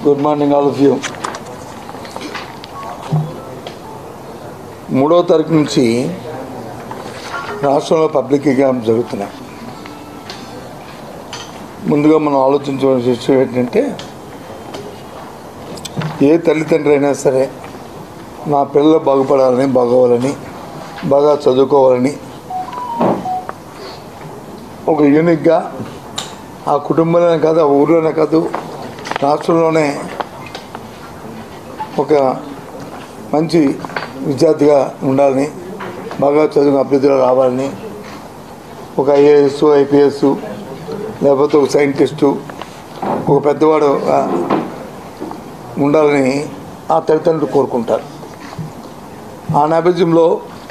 Good morning all of you మూడవ తారీఖు నుంచి రాష్ట్రంలో పబ్లిక్ ఎగ్జామ్స్ జరుగుతున్నాయి ముందుగా మనం ఆలోచించవలసిన విషయం ఏంటంటే ఏ తల్లిదండ్రి అయినా సరే నా పిల్లలు బాగుపడాలని బాగోవాలని బాగా చదువుకోవాలని ఒక యూనిక్గా ఆ కుటుంబంలోనే కాదు ఆ ఊర్లోనే కాదు రాష్ట్రంలోనే ఒక మంచి విద్యార్థిగా ఉండాలని బాగా చదువు అభ్యర్థులు రావాలని ఒక ఐఏఎస్ ఐపీఎస్ లేకపోతే ఒక సైంటిస్టు ఒక పెద్దవాడు ఆ, ఉండాలని ఆ తల్లిదండ్రులు కోరుకుంటారు ఆ నేపథ్యంలో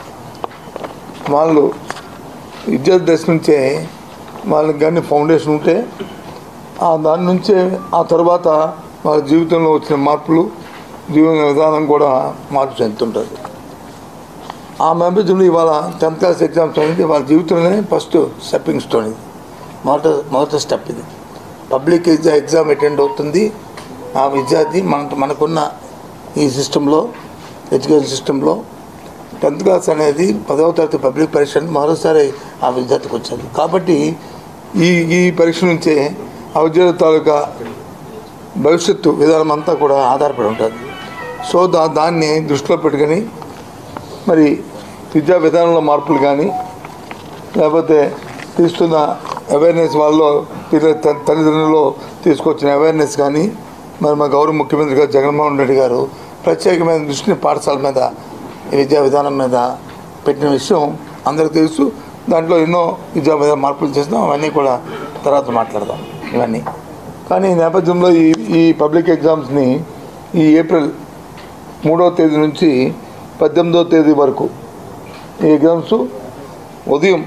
వాళ్ళు విద్యార్థి దశ నుంచే వాళ్ళకి కానీ ఫౌండేషన్ ఉంటే ఆ దాని నుంచే ఆ తర్వాత వాళ్ళ జీవితంలో వచ్చిన మార్పులు జీవన విధానం కూడా మార్పు చెందుతుంటుంది ఆ నేపథ్యంలో ఇవాళ టెన్త్ క్లాస్ ఎగ్జామ్స్ అనేది వాళ్ళ జీవితంలోనే ఫస్ట్ స్టెప్పింగ్ స్టోన్ ఇది మొదట మొదటి స్టెప్ ఇది పబ్లిక్ ఎగ్జామ్ ఎగ్జామ్ అటెండ్ అవుతుంది ఆ విద్యార్థి మన మనకున్న ఈ సిస్టంలో ఎడ్యుకేషన్ సిస్టంలో టెన్త్ క్లాస్ అనేది పదవ తరగతి పబ్లిక్ పరీక్ష మరోసారి ఆ విద్యార్థికి వచ్చింది కాబట్టి ఈ ఈ పరీక్ష నుంచే ఆ విద్యార్థి తాలూకా భవిష్యత్తు విధానం అంతా కూడా ఆధారపడి ఉంటుంది సో దా దాన్ని దృష్టిలో పెట్టుకొని మరి విద్యా విధానంలో మార్పులు కానీ లేకపోతే తీసుకున్న అవేర్నెస్ వాళ్ళలో పిల్లల త- తల్లిదండ్రులలో తీసుకొచ్చిన అవేర్నెస్ కానీ మరి మా గౌరవ ముఖ్యమంత్రి గారు జగన్మోహన్ రెడ్డి గారు ప్రత్యేకమైన దృష్టిని పాఠశాల మీద ఈ విద్యా విధానం మీద పెట్టిన విషయం అందరికీ తెలుసు దాంట్లో ఎన్నో విద్యా విధాన మార్పులు చేసినాం అవన్నీ కూడా తర్వాత మాట్లాడదాం ఇవన్నీ కానీ ఈ నేపథ్యంలో ఈ ఈ పబ్లిక్ ఎగ్జామ్స్ని ఈ ఏప్రిల్ మూడవ తేదీ నుంచి పద్దెనిమిదవ తేదీ వరకు ఈ ఎగ్జామ్స్ ఉదయం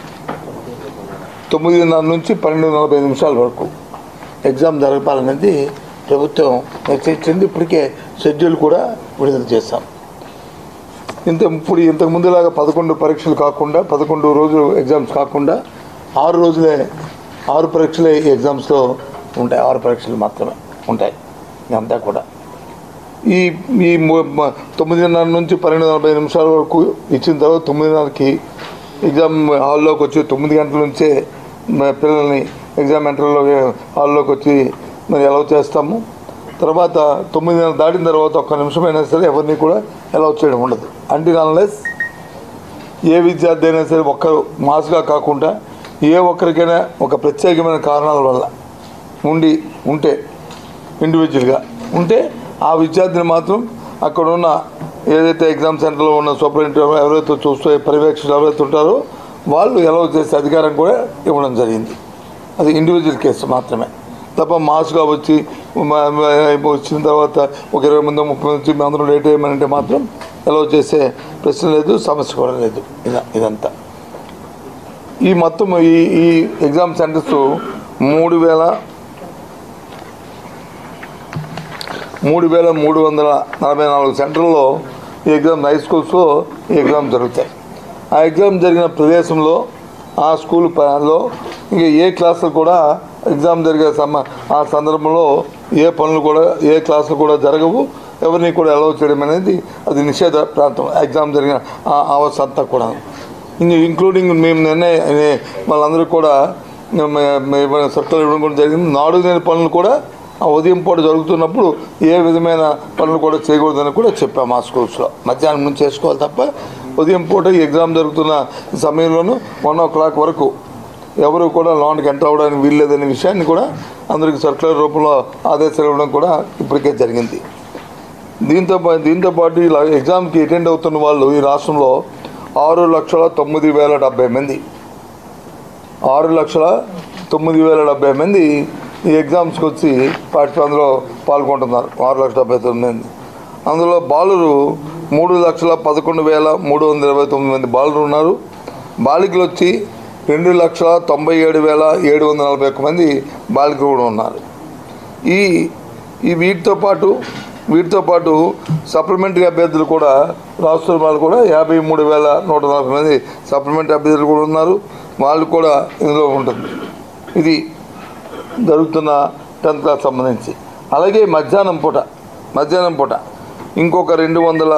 తొమ్మిదిన్నర నుంచి పన్నెండు నలభై నిమిషాల వరకు ఎగ్జామ్ జరపాలనేది ప్రభుత్వం నిశ్చయించింది ఇప్పటికే షెడ్యూల్ కూడా విడుదల చేశాం ఇంత ఇప్పుడు ఇంతకు ముందులాగా పదకొండు పరీక్షలు కాకుండా పదకొండు రోజులు ఎగ్జామ్స్ కాకుండా ఆరు రోజులే ఆరు పరీక్షలే ఈ ఎగ్జామ్స్లో ఉంటాయి ఆరు పరీక్షలు మాత్రమే ఉంటాయి ఇదంతా కూడా ఈ ఈ ము- మ- తొమ్మిదిన్నర నుంచి పన్నెండు నలభై నిమిషాల వరకు ఇచ్చిన తర్వాత తొమ్మిదిన్నరకి ఎగ్జామ్ హాల్లోకి వచ్చి తొమ్మిది గంటల నుంచే మ- పిల్లల్ని ఎగ్జామ్ సెంటర్లో హాల్లోకి వచ్చి మరి అలౌ చేస్తాము తర్వాత తొమ్మిదిన్నర దాటిన తర్వాత ఒక్క నిమిషమైనా సరే ఎవరిని కూడా అలౌ చేయడం ఉండదు అంటే అన్లెస్ ఏ విద్యార్థి అయినా సరే ఒక్కరు మాస్గా కాకుండా ఏ ఒక్కరికైనా ఒక ప్రత్యేకమైన కారణాల వల్ల ఉండి ఉంటే ఇండివిజువల్గా ఉంటే ఆ విద్యార్థిని మాత్రం అక్కడ ఉన్న ఏదైతే ఎగ్జామ్ సెంటర్లో ఉన్న సూపరింటెండెంట్ ఎవరైతే చూస్తూ పర్యవేక్షకులు ఎవరైతే ఉంటారో వాళ్ళు ఎలా చేసే అధికారం కూడా ఇవ్వడం జరిగింది అది ఇండివిజువల్ కేసు మాత్రమే తప్ప మాస్గా వచ్చి మ- మ- వచ్చిన తర్వాత ఒక ఇరవై మంది ముప్పై మంది వచ్చి అందరూ లేట్ అయ్యమనంటే మాత్రం ఎలా చేసే ప్రశ్న లేదు సమస్య కూడా లేదు ఇద ఇదంతా ఈ మొత్తం ఈ ఈ ఎగ్జామ్ సెంటర్స్ మూడు వేల మూడు వేల మూడు వందల నలభై నాలుగు సెంటర్లో ఈ ఎగ్జామ్ హై స్కూల్స్లో ఈ ఎగ్జామ్ జరుగుతాయి ఆ ఎగ్జామ్ జరిగిన ప్రదేశంలో ఆ స్కూల్ ప- ఇంకా ఏ క్లాసులు కూడా ఎగ్జామ్ జరిగే సమ ఆ సందర్భంలో ఏ పనులు కూడా ఏ క్లాసులు కూడా జరగవు ఎవరిని కూడా అలౌ చేయడం అనేది అది నిషేధ ప్రాంతం ఎగ్జామ్ జరిగిన ఆ అవస్థ అంతా కూడా ఇంక్లూడింగ్ మేము నిన్నే వాళ్ళందరూ కూడా సర్కులర్ ఇవ్వడం కూడా జరిగింది నాడు లేని పనులు కూడా ఆ ఉదయం పూట జరుగుతున్నప్పుడు ఏ విధమైన పనులు కూడా చేయకూడదని కూడా చెప్పాము ఆ స్కూల్స్లో మధ్యాహ్నం నుంచి చేసుకోవాలి తప్ప ఉదయం పూట ఈ ఎగ్జామ్ జరుగుతున్న సమయంలోనూ వన్ ఓ క్లాక్ వరకు ఎవరు కూడా లోన్కి ఎంటర్ అవ్వడానికి వీల్లేదనే విషయాన్ని కూడా అందరికీ సర్కులర్ రూపంలో ఆదేశాలు ఇవ్వడం కూడా ఇప్పటికే జరిగింది దీంతో పా- దీంతో పాటు ఇలా ఎగ్జామ్కి అటెండ్ అవుతున్న వాళ్ళు ఈ రాష్ట్రంలో ఆరు లక్షల తొమ్మిది వేల డెబ్బై మంది ఆరు లక్షల తొమ్మిది వేల డెబ్బై మంది ఈ ఎగ్జామ్స్కి వచ్చి పార్టిసిపేట్ అందులో పాల్గొంటున్నారు ఆరు లక్షల డెబ్బై తొమ్మిది మంది అందులో బాలురు మూడు లక్షల పదకొండు వేల మూడు వందల ఇరవై తొమ్మిది మంది బాలురు ఉన్నారు బాలికలు వచ్చి రెండు లక్షల తొంభై ఏడు వేల ఏడు వందల నలభై ఒక్క మంది బాలికలు కూడా ఉన్నారు ఈ ఈ వీటితో పాటు వీటితో పాటు సప్లిమెంటరీ అభ్యర్థులు కూడా రాష్ట్ర వాళ్ళు కూడా యాభై మూడు వేల నూట నలభై మంది సప్లిమెంటరీ అభ్యర్థులు కూడా ఉన్నారు వాళ్ళు కూడా ఇందులో ఉంటుంది ఇది జరుగుతున్న టెన్త్ క్లాస్ సంబంధించి అలాగే మధ్యాహ్నం పూట మధ్యాహ్నం పూట ఇంకొక రెండు వందల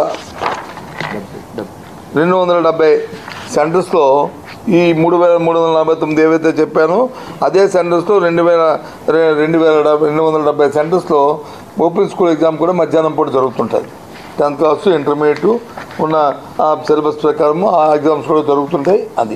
రెండు వందల డెబ్బై సెంటర్స్లో ఈ మూడు వేల మూడు వందల నలభై తొమ్మిది ఏవైతే చెప్పానో అదే సెంటర్స్లో రెండు వేల రె- రెండు వేల డెబ్బై రెండు వందల డెబ్బై సెంటర్స్లో ఓపెన్ స్కూల్ ఎగ్జామ్ కూడా మధ్యాహ్నం పూట జరుగుతుంటుంది టెన్త్ క్లాస్ ఇంటర్మీడియట్ ఉన్న ఆ సిలబస్ ప్రకారం ఆ ఎగ్జామ్స్ కూడా జరుగుతుంటాయి అది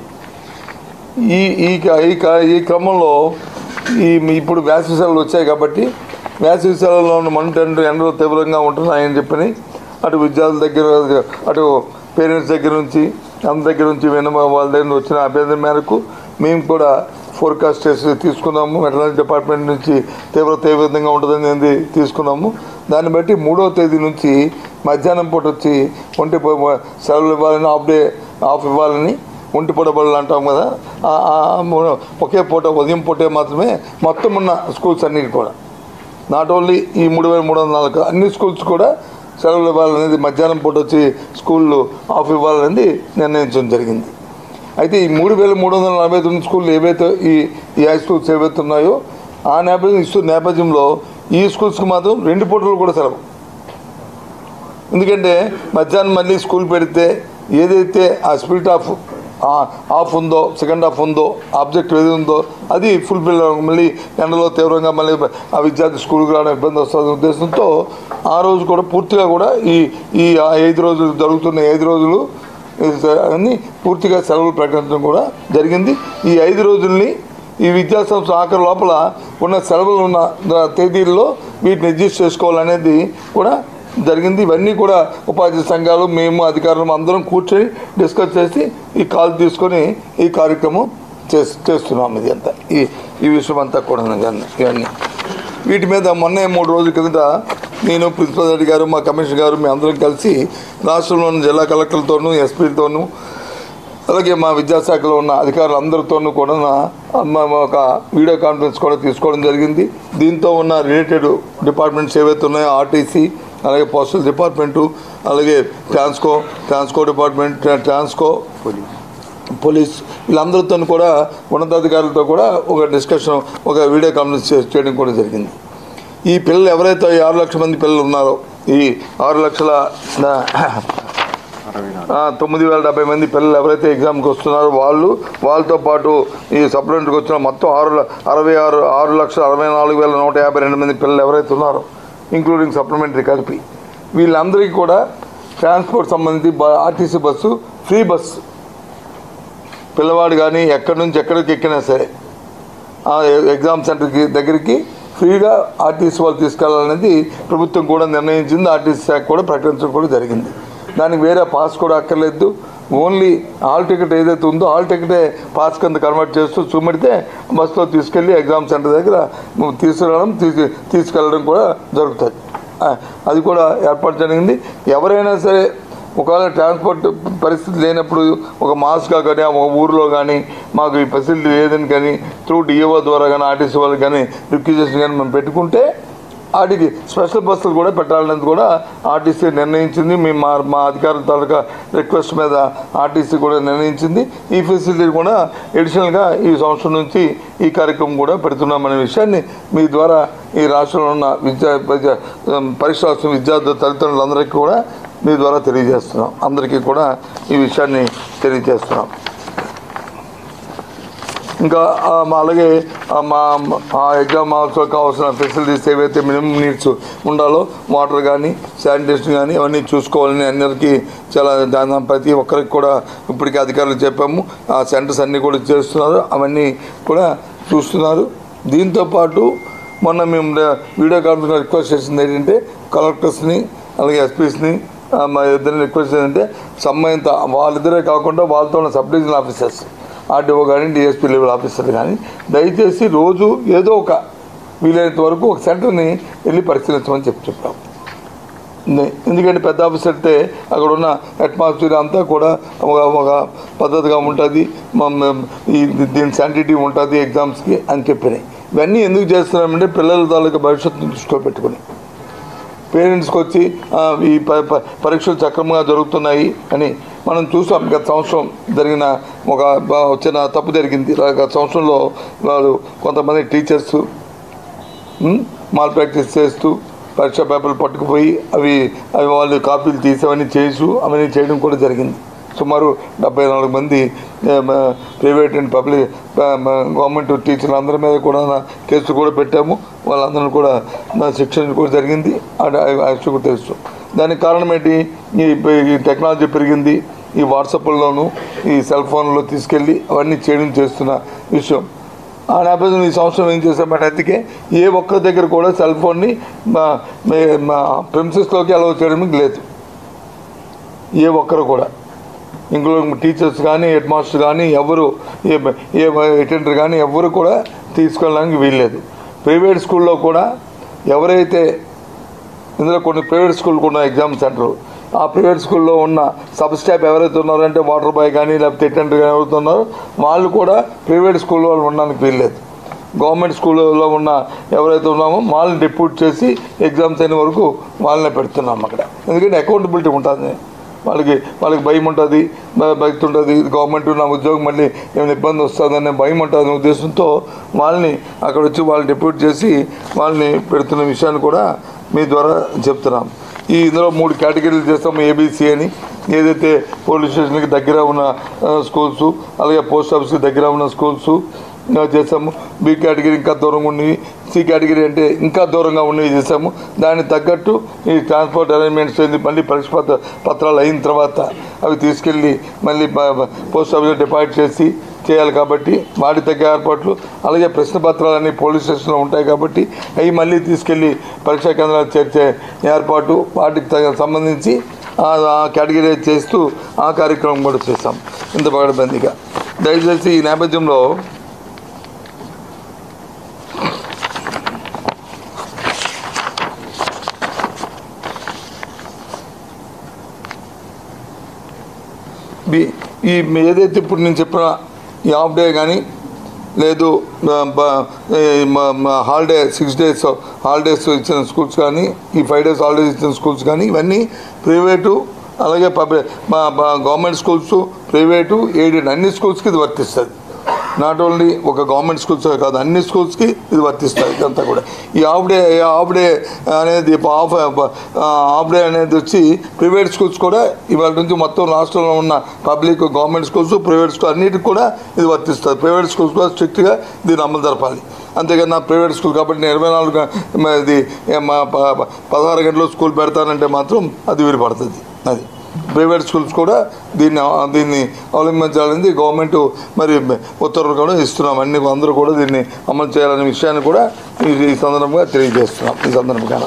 ఈ ఈ క- ఈ క- ఈ క్రమంలో ఈ మీ- ఇప్పుడు వేసవి సెలవులు వచ్చాయి కాబట్టి వేసవి సెలవుల్లో ఉన్న మంటండు ఎండలు తీవ్రంగా ఉంటున్నాయని చెప్పని అటు విద్యార్థుల దగ్గర అటు పేరెంట్స్ దగ్గర నుంచి అందరి దగ్గర నుంచి విన వాళ్ళ దగ్గర నుంచి వచ్చిన అభ్యర్థన మేరకు మేము కూడా ఫోర్కాస్ట్ చేసి తీసుకున్నాము మెటరాలజీ డిపార్ట్మెంట్ నుంచి తీవ్రత ఏ విధంగా ఉంటుందని అనేది తీసుకున్నాము దాన్ని బట్టి మూడవ తేదీ నుంచి మధ్యాహ్నం పూట వచ్చి ఒంటి ప- సెలవులు ఇవ్వాలని హాఫ్ డే ఆఫ్ ఇవ్వాలని ఒంటి పూట బడులు అంటాం కదా ఆ- ఆ మూడు- ఒకే పూట ఉదయం పూటే మాత్రమే మొత్తం ఉన్న స్కూల్స్ అన్నిటి కూడా నాట్ ఓన్లీ ఈ మూడు వేల మూడు వందల నాలుగు అన్ని స్కూల్స్ కూడా సెలవులు ఇవ్వాలనేది మధ్యాహ్నం పూట వచ్చి స్కూళ్ళు ఆఫ్ ఇవ్వాలనేది నిర్ణయించడం జరిగింది అయితే ఈ మూడు వేల మూడు వందల నలభై తొమ్మిది స్కూళ్ళు ఏవైతే ఈ ఈ హై స్కూల్స్ ఏవైతే ఉన్నాయో ఆ నేపథ్యం ఇస్తూ నేపథ్యంలో ఈ స్కూల్స్కి మాత్రం రెండు పూటలు కూడా సెలవు ఎందుకంటే మధ్యాహ్నం మళ్ళీ స్కూల్ పెడితే ఏదైతే ఆ స్పిరిట్ ఆఫ్ ఆఫ్ ఉందో సెకండ్ హాఫ్ ఉందో ఆబ్జెక్ట్ ఏది ఉందో అది ఫుల్ఫిల్ మళ్ళీ ఎండలో తీవ్రంగా మళ్ళీ ఆ విద్యార్థి స్కూల్కి రావడం ఇబ్బంది వస్తుంది ఉద్దేశంతో ఆ రోజు కూడా పూర్తిగా కూడా ఈ ఈ ఆ ఐదు రోజులు జరుగుతున్న ఐదు రోజులు అన్ని పూర్తిగా సెలవులు ప్రకటించడం కూడా జరిగింది ఈ ఐదు రోజుల్ని ఈ విద్యా సంస్థ ఆఖరి లోపల ఉన్న సెలవులు ఉన్న ద- తేదీల్లో వీటిని అడ్జస్ట్ చేసుకోవాలనేది కూడా జరిగింది ఇవన్నీ కూడా ఉపాధి సంఘాలు మేము అధికారులు అందరం కూర్చొని డిస్కస్ చేసి ఈ కాల్ తీసుకొని ఈ కార్యక్రమం చేస్ చేస్తున్నాం ఇది అంతా ఈ ఈ విషయం అంతా కూడా కానీ ఇవన్నీ వీటి మీద మొన్నే మూడు రోజుల కిందట నేను ప్రిన్సిపల్ రెడ్డి గారు మా కమిషనర్ గారు మేము అందరం కలిసి రాష్ట్రంలోని జిల్లా కలెక్టర్లతోనూ ఎస్పీలతోనూ అలాగే మా విద్యాశాఖలో ఉన్న అధికారులు అందరితోనూ కూడా నా- మా- మా ఒక వీడియో కాన్ఫరెన్స్ కూడా తీసుకోవడం జరిగింది దీంతో ఉన్న రిలేటెడ్ డిపార్ట్మెంట్స్ ఏవైతే ఉన్నాయో ఆర్టీసీ అలాగే పోస్టల్ డిపార్ట్మెంటు అలాగే ట్రాన్స్కో ట్రాన్స్కో డిపార్ట్మెంట్ ట్రా- ట్రాన్స్కో పోలీస్ వీళ్ళందరితో కూడా ఉన్నతాధికారులతో కూడా ఒక డిస్కషన్ ఒక వీడియో కాన్ఫరెన్స్ చే- చేయడం కూడా జరిగింది ఈ పిల్లలు ఎవరైతే ఈ ఆరు లక్షల మంది పిల్లలు ఉన్నారో ఈ ఆరు లక్షల ఆ, తొమ్మిది వేల డెబ్బై మంది పిల్లలు ఎవరైతే ఎగ్జామ్కి వస్తున్నారో వాళ్ళు వాళ్ళతో పాటు ఈ సప్లిమెంట్కి వచ్చిన మొత్తం ఆరు ల- అరవై ఆరు ఆరు లక్షల అరవై నాలుగు వేల నూట యాభై రెండు మంది పిల్లలు ఎవరైతే ఉన్నారో ఇంక్లూడింగ్ సప్లిమెంటరీ కలిపి వీళ్ళందరికీ కూడా ట్రాన్స్పోర్ట్ సంబంధించి బ- ఆర్టీసీ బస్సు ఫ్రీ బస్సు పిల్లవాడు కానీ ఎక్కడి నుంచి ఎక్కడికి ఎక్కినా సరే ఆ ఎ- ఎగ్జామ్ సెంటర్కి దగ్గరికి ఫ్రీగా ఆర్టీసీ వాళ్ళు తీసుకెళ్లాలనేది ప్రభుత్వం కూడా నిర్ణయించింది ఆర్టీసీ శాఖ కూడా ప్రకటించడం కూడా జరిగింది దానికి వేరే పాస్ కూడా అక్కర్లేదు ఓన్లీ హాల్ టికెట్ ఏదైతే ఉందో హాల్ టికెటే పాస్ కింద కన్వర్ట్ చేస్తూ చూపెడితే బస్సులో తీసుకెళ్ళి ఎగ్జామ్ సెంటర్ దగ్గర తీసుకురావడం తీసు తీసుకెళ్ళడం కూడా జరుగుతుంది ఆ, అది కూడా ఏర్పాటు జరిగింది ఎవరైనా సరే ఒకవేళ ట్రాన్స్పోర్ట్ పరిస్థితి లేనప్పుడు ఒక మాస్గా కానీ ఒక ఊరిలో కానీ మాకు ఈ ఫెసిలిటీ లేదని కానీ త్రూ డిఏఓ ద్వారా కానీ ఆర్టీసీ వాళ్ళకి కానీ రిక్విజేషన్ కానీ మేము పెట్టుకుంటే వాటికి స్పెషల్ బస్సులు కూడా పెట్టాలనేది కూడా ఆర్టీసీ నిర్ణయించింది మేము మా మా అధికారుల తాలూకా రిక్వెస్ట్ మీద ఆర్టీసీ కూడా నిర్ణయించింది ఈ ఫెసిలిటీ కూడా ఎడిషనల్గా ఈ సంవత్సరం నుంచి ఈ కార్యక్రమం కూడా పెడుతున్నామనే విషయాన్ని మీ ద్వారా ఈ రాష్ట్రంలో ఉన్న విద్యా విద్యా పరీక్ష రాసిన విద్యార్థుల తల్లిదండ్రులందరికీ కూడా మీ ద్వారా తెలియజేస్తున్నాం అందరికీ కూడా ఈ విషయాన్ని తెలియజేస్తున్నాం ఇంకా ఆ, మా అలాగే ఆ, మా ఆ ఎగ్జామ్ హాల్స్లో కావాల్సిన ఫెసిలిటీస్ ఏవైతే మినిమం నీడ్స్ ఉండాలో వాటర్ కానీ శానిటేషన్ కానీ అవన్నీ చూసుకోవాలని అందరికీ చాలా దాని ప్రతి ఒక్కరికి కూడా ఇప్పటికే అధికారులు చెప్పాము ఆ సెంటర్స్ అన్నీ కూడా చేస్తున్నారు అవన్నీ కూడా చూస్తున్నారు దీంతోపాటు మొన్న మేము ర- వీడియో కాన్ఫరెన్స్ రిక్వెస్ట్ చేసింది ఏంటంటే కలెక్టర్స్ని అలాగే ఎస్పీస్ని మా ఇద్దరిని రిక్వెస్ట్ ఏంటంటే సంబంధిత వాళ్ళిద్దరే కాకుండా వాళ్ళతో ఉన్న సబ్ డివిజనల్ ఆఫీసర్స్ ఆర్డీఓ కానీ డిఎస్పీ లెవెల్ ఆఫీసర్ కానీ దయచేసి రోజు ఏదో ఒక వీలైనంత వరకు ఒక సెంటర్ని వెళ్ళి పరిశీలించమని చెప్పి చెప్పాం నే- ఎందుకంటే పెద్ద ఆఫీస్ అయితే అక్కడ ఉన్న అట్మాస్ఫియర్ అంతా కూడా ఒక ఒక పద్ధతిగా ఉంటుంది ఈ దీని శాంటిటీ ఉంటుంది ఎగ్జామ్స్కి అని చెప్పినాయి ఇవన్నీ ఎందుకు చేస్తున్నామంటే పిల్లల తాలూకా భవిష్యత్తును దృష్టిలో పెట్టుకుని పేరెంట్స్కి వచ్చి ఆ, ఈ ప- ప- పరీక్షలు సక్రమంగా జరుగుతున్నాయి అని మనం చూసాం గత సంవత్సరం జరిగిన ఒక బ- చిన్న తప్పు జరిగింది గత సంవత్సరంలో వాళ్ళు కొంతమంది టీచర్స్ మాల్ ప్రాక్టీస్ చేస్తూ పరీక్ష పేపర్లు పట్టుకుపోయి అవి అవి వాళ్ళు కాపీలు తీసి అవన్నీ చేసు అవన్నీ చేయడం కూడా జరిగింది సుమారు డెబ్బై నాలుగు మంది ఆ, మ- ప్రైవేట్ అండ్ పబ్లిక్ ఆ, మ- గవర్నమెంట్ టీచర్లు అందరి మీద కూడా నా కేసులు కూడా పెట్టాము వాళ్ళందరూ కూడా నా శిక్షణ కూడా జరిగింది అది యాక్చువల్ కూడా తెలుసు దానికి కారణం ఏంటి ఈ ఈ టెక్నాలజీ పెరిగింది ఈ వాట్సాప్లోను ఈ సెల్ ఫోన్లో తీసుకెళ్ళి అవన్నీ చేయడం చేస్తున్న విషయం ఆ నేపథ్యంలో ఈ సంవత్సరం ఏం చేశామంటే అందుకే ఏ ఒక్కరి దగ్గర కూడా సెల్ ఫోన్ని మా మా ప్రిన్సెస్లోకి అలౌ చేయడానికి లేదు ఏ ఒక్కరు కూడా ఇందులో టీచర్స్ కానీ హెడ్ మాస్టర్ కానీ ఎవరు ఏ ఏ అటెండర్ కానీ ఎవరు కూడా తీసుకెళ్ళడానికి వీల్లేదు ప్రైవేట్ స్కూల్లో కూడా ఎవరైతే ఇందులో కొన్ని ప్రైవేట్ స్కూల్ ఉన్న ఎగ్జామ్ సెంటర్ ఆ ప్రైవేట్ స్కూల్లో ఉన్న సబ్ స్టాఫ్ ఎవరైతే ఉన్నారంటే వాటర్ బాయ్ కానీ లేకపోతే అటెండర్ కానీ ఎవరైతే ఉన్నారో వాళ్ళు కూడా ప్రైవేట్ స్కూల్ వాళ్ళు ఉండడానికి వీల్లేదు గవర్నమెంట్ స్కూల్లో ఉన్న ఎవరైతే ఉన్నామో వాళ్ళని డిప్యూట్ చేసి ఎగ్జామ్స్ అయిన వరకు వాళ్ళనే పెడుతున్నాం అక్కడ ఎందుకంటే అకౌంటబిలిటీ ఉంటుంది వాళ్ళకి వాళ్ళకి భయం ఉంటుంది భక్తి ఉంటుంది గవర్నమెంట్ నా ఉద్యోగం మళ్ళీ ఏమైనా ఇబ్బంది వస్తుందనే భయం ఉంటుంది ఉద్దేశంతో వాళ్ళని అక్కడ వచ్చి వాళ్ళు డిప్యూట్ చేసి వాళ్ళని పెడుతున్న విషయాన్ని కూడా మీ ద్వారా చెప్తున్నాం ఈ ఇందులో మూడు కేటగిరీలు చేస్తాము ఏబీసీ అని ఏదైతే పోలీస్ స్టేషన్కి దగ్గర ఉన్న ఆ, స్కూల్స్ అలాగే పోస్ట్ ఆఫీస్కి దగ్గర ఉన్న స్కూల్స్ ఆ, చేసాము బి కేటగిరీ ఇంకా దూరంగా ఉన్నవి సి కేటగిరీ అంటే ఇంకా దూరంగా ఉన్నవి చేసాము దానికి తగ్గట్టు ఈ ట్రాన్స్పోర్ట్ అరేంజ్మెంట్స్ ఏంది మళ్ళీ పరీక్ష పత్ర పత్రాలు అయిన తర్వాత అవి తీసుకెళ్ళి మళ్ళీ ప- ప- పోస్ట్ ఆఫీస్లో డిపాజిట్ చేసి చేయాలి కాబట్టి వాటి తగ్గ ఏర్పాట్లు అలాగే ప్రశ్న పత్రాలన్నీ పోలీస్ స్టేషన్లో ఉంటాయి కాబట్టి అవి మళ్ళీ తీసుకెళ్ళి పరీక్షా కేంద్రాలు చేర్చే ఏర్పాటు వాటికి తగ్గ సంబంధించి ఆ ఆ కేటగిరీ చేస్తూ ఆ కార్యక్రమం కూడా చేస్తాం ఇంత పగడబందిగా దయచేసి ఈ నేపథ్యంలో ఈ- ఈ ఏదైతే ఇప్పుడు నేను చెప్పిన ఈ హాఫ్ డే కానీ లేదు హాలిడే సిక్స్ డేస్ హాలిడేస్ ఇచ్చిన స్కూల్స్ కానీ ఈ ఫైవ్ డేస్ హాలిడేస్ ఇచ్చిన స్కూల్స్ కానీ ఇవన్నీ ప్రైవేటు అలాగే పబ్లిక్ మా మా గవర్నమెంట్ స్కూల్స్ ప్రైవేటు ఎయిడెడ్ అన్ని స్కూల్స్కి ఇది వర్తిస్తుంది నాట్ ఓన్లీ ఒక గవర్నమెంట్ స్కూల్స్ కాదు అన్ని స్కూల్స్కి ఇది వర్తిస్తుంది ఇదంతా కూడా ఈ హాఫ్ డే హాఫ్ డే అనేది హాఫ్ హాఫ్ డే అనేది వచ్చి ప్రైవేట్ స్కూల్స్ కూడా ఇవాళ నుంచి మొత్తం రాష్ట్రంలో ఉన్న public government schools private school అన్నిటికి కూడా ఇది వర్తిస్తుంది ప్రైవేట్ స్కూల్స్ కూడా స్ట్రిక్ట్గా దీన్ని అమలు జరపాలి అంతేగాని నా ప్రైవేట్ స్కూల్ కాబట్టి నేను ఇరవై నాలుగు గ- మ- ఇది ఏ మా ప- ప- పదహారు గంటలు స్కూల్ పెడతానంటే మాత్రం అది విడిపడుతుంది అది ప్రైవేట్ స్కూల్స్ కూడా దీన్ని దీన్ని అవలంబించాలని గవర్నమెంట్ మరి ఉత్తర్వులు కూడా ఇస్తున్నాం అన్ని అందరూ కూడా దీన్ని అమలు చేయాలనే విషయాన్ని కూడా ఈ ఈ సందర్భంగా తెలియజేస్తున్నాం ఈ సందర్భంగా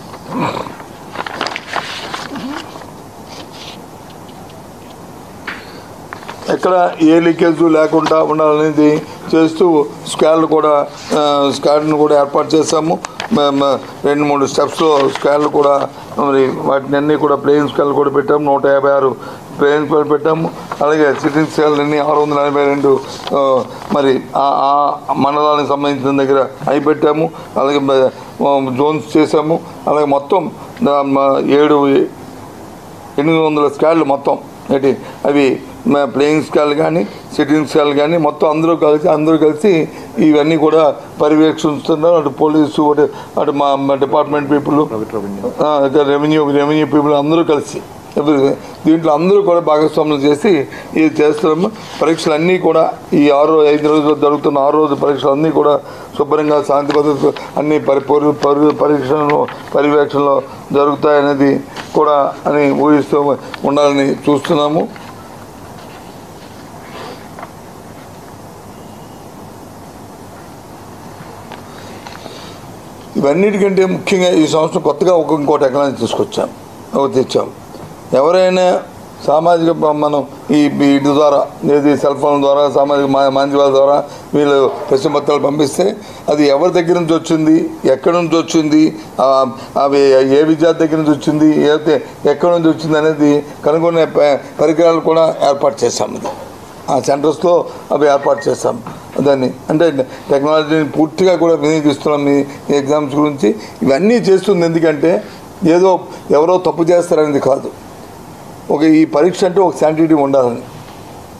ఎక్కడ ఏ లీకేజ్ లేకుండా ఉండాలనేది చేస్తూ స్కాన్లు కూడా ఆ, స్కాన్ను కూడా ఏర్పాటు చేశాము మ- మ- రెండు మూడు స్టెప్స్లో స్కాన్లు కూడా మరి వాటిని అన్నీ కూడా ప్లేన్ స్కాన్లు కూడా పెట్టాము నూట యాభై ఆరు ప్లేన్ స్కాన్లు పెట్టాము అలాగే సిట్టింగ్ స్కాన్లు అన్ని ఆరు వందల ఎనభై రెండు ఆ, మరి ఆ- ఆ మండలానికి సంబంధించిన దగ్గర అవి పెట్టాము అలాగే మ- జోన్స్ చేసాము అలాగే మొత్తం ఆ, మ- ఏడు ఎనిమిది వందల స్కాళ్ళు మొత్తం ఏంటి అవి మా- ప్లేయింగ్ స్కాల్ కానీ సిట్టింగ్ స్కాల్ కానీ మొత్తం అందరూ కలిసి అందరూ కలిసి ఇవన్నీ కూడా పర్యవేక్షిస్తున్నారు అటు పోలీసు అటు అటు మా మా department people revenue revenue people అందరూ కలిసి every- దీంట్లో అందరూ కూడా భాగస్వామ్యం చేసి ఇది చేస్తున్నాము పరీక్షలు అన్నీ కూడా ఈ ఆరు ఐదు రోజులు జరుగుతున్న ఆరు రోజు పరీక్షలు అన్నీ కూడా శుభ్రంగా శాంతి భద్రత అన్ని పరి పరి పరి పరీక్షలను పర్యవేక్షణలో జరుగుతాయనేది కూడా అని ఊహిస్తూ ఉండాలని చూస్తున్నాము ఇవన్నిటికంటే ముఖ్యంగా ఈ సంవత్సరం కొత్తగా ఒక ఇంకో టెక్నాలజీ తీసుకొచ్చాం ఒక తెచ్చాం ఎవరైనా సామాజిక ప- మనం ఈ ఈ ఇది ద్వారా ఏది సెల్ ఫోన్ ద్వారా సామాజిక మా- మాధ్యమాల ద్వారా వీళ్ళు ప్రశ్న పత్రాలు పంపిస్తే అది ఎవరి దగ్గర నుంచి వచ్చింది ఎక్కడి నుంచి వచ్చింది ఆ, అవి ఏ విద్యార్థి దగ్గర నుంచి వచ్చింది ఏదైతే ఎక్కడి నుంచి వచ్చింది అనేది కనుగొనే ప- పరికరాలు కూడా ఏర్పాటు చేశాం ఇది ఆ సెంటర్స్లో అవి ఏర్పాటు చేస్తాం దాన్ని అంటే టెక్నాలజీని పూర్తిగా కూడా వినియోగిస్తున్నాం ఈ ఈ ఎగ్జామ్స్ గురించి ఇవన్నీ చేస్తుంది ఎందుకంటే ఏదో ఎవరో తప్పు చేస్తారనేది కాదు ఒక ఈ పరీక్ష అంటే ఒక శాంటిటీ ఉండాలని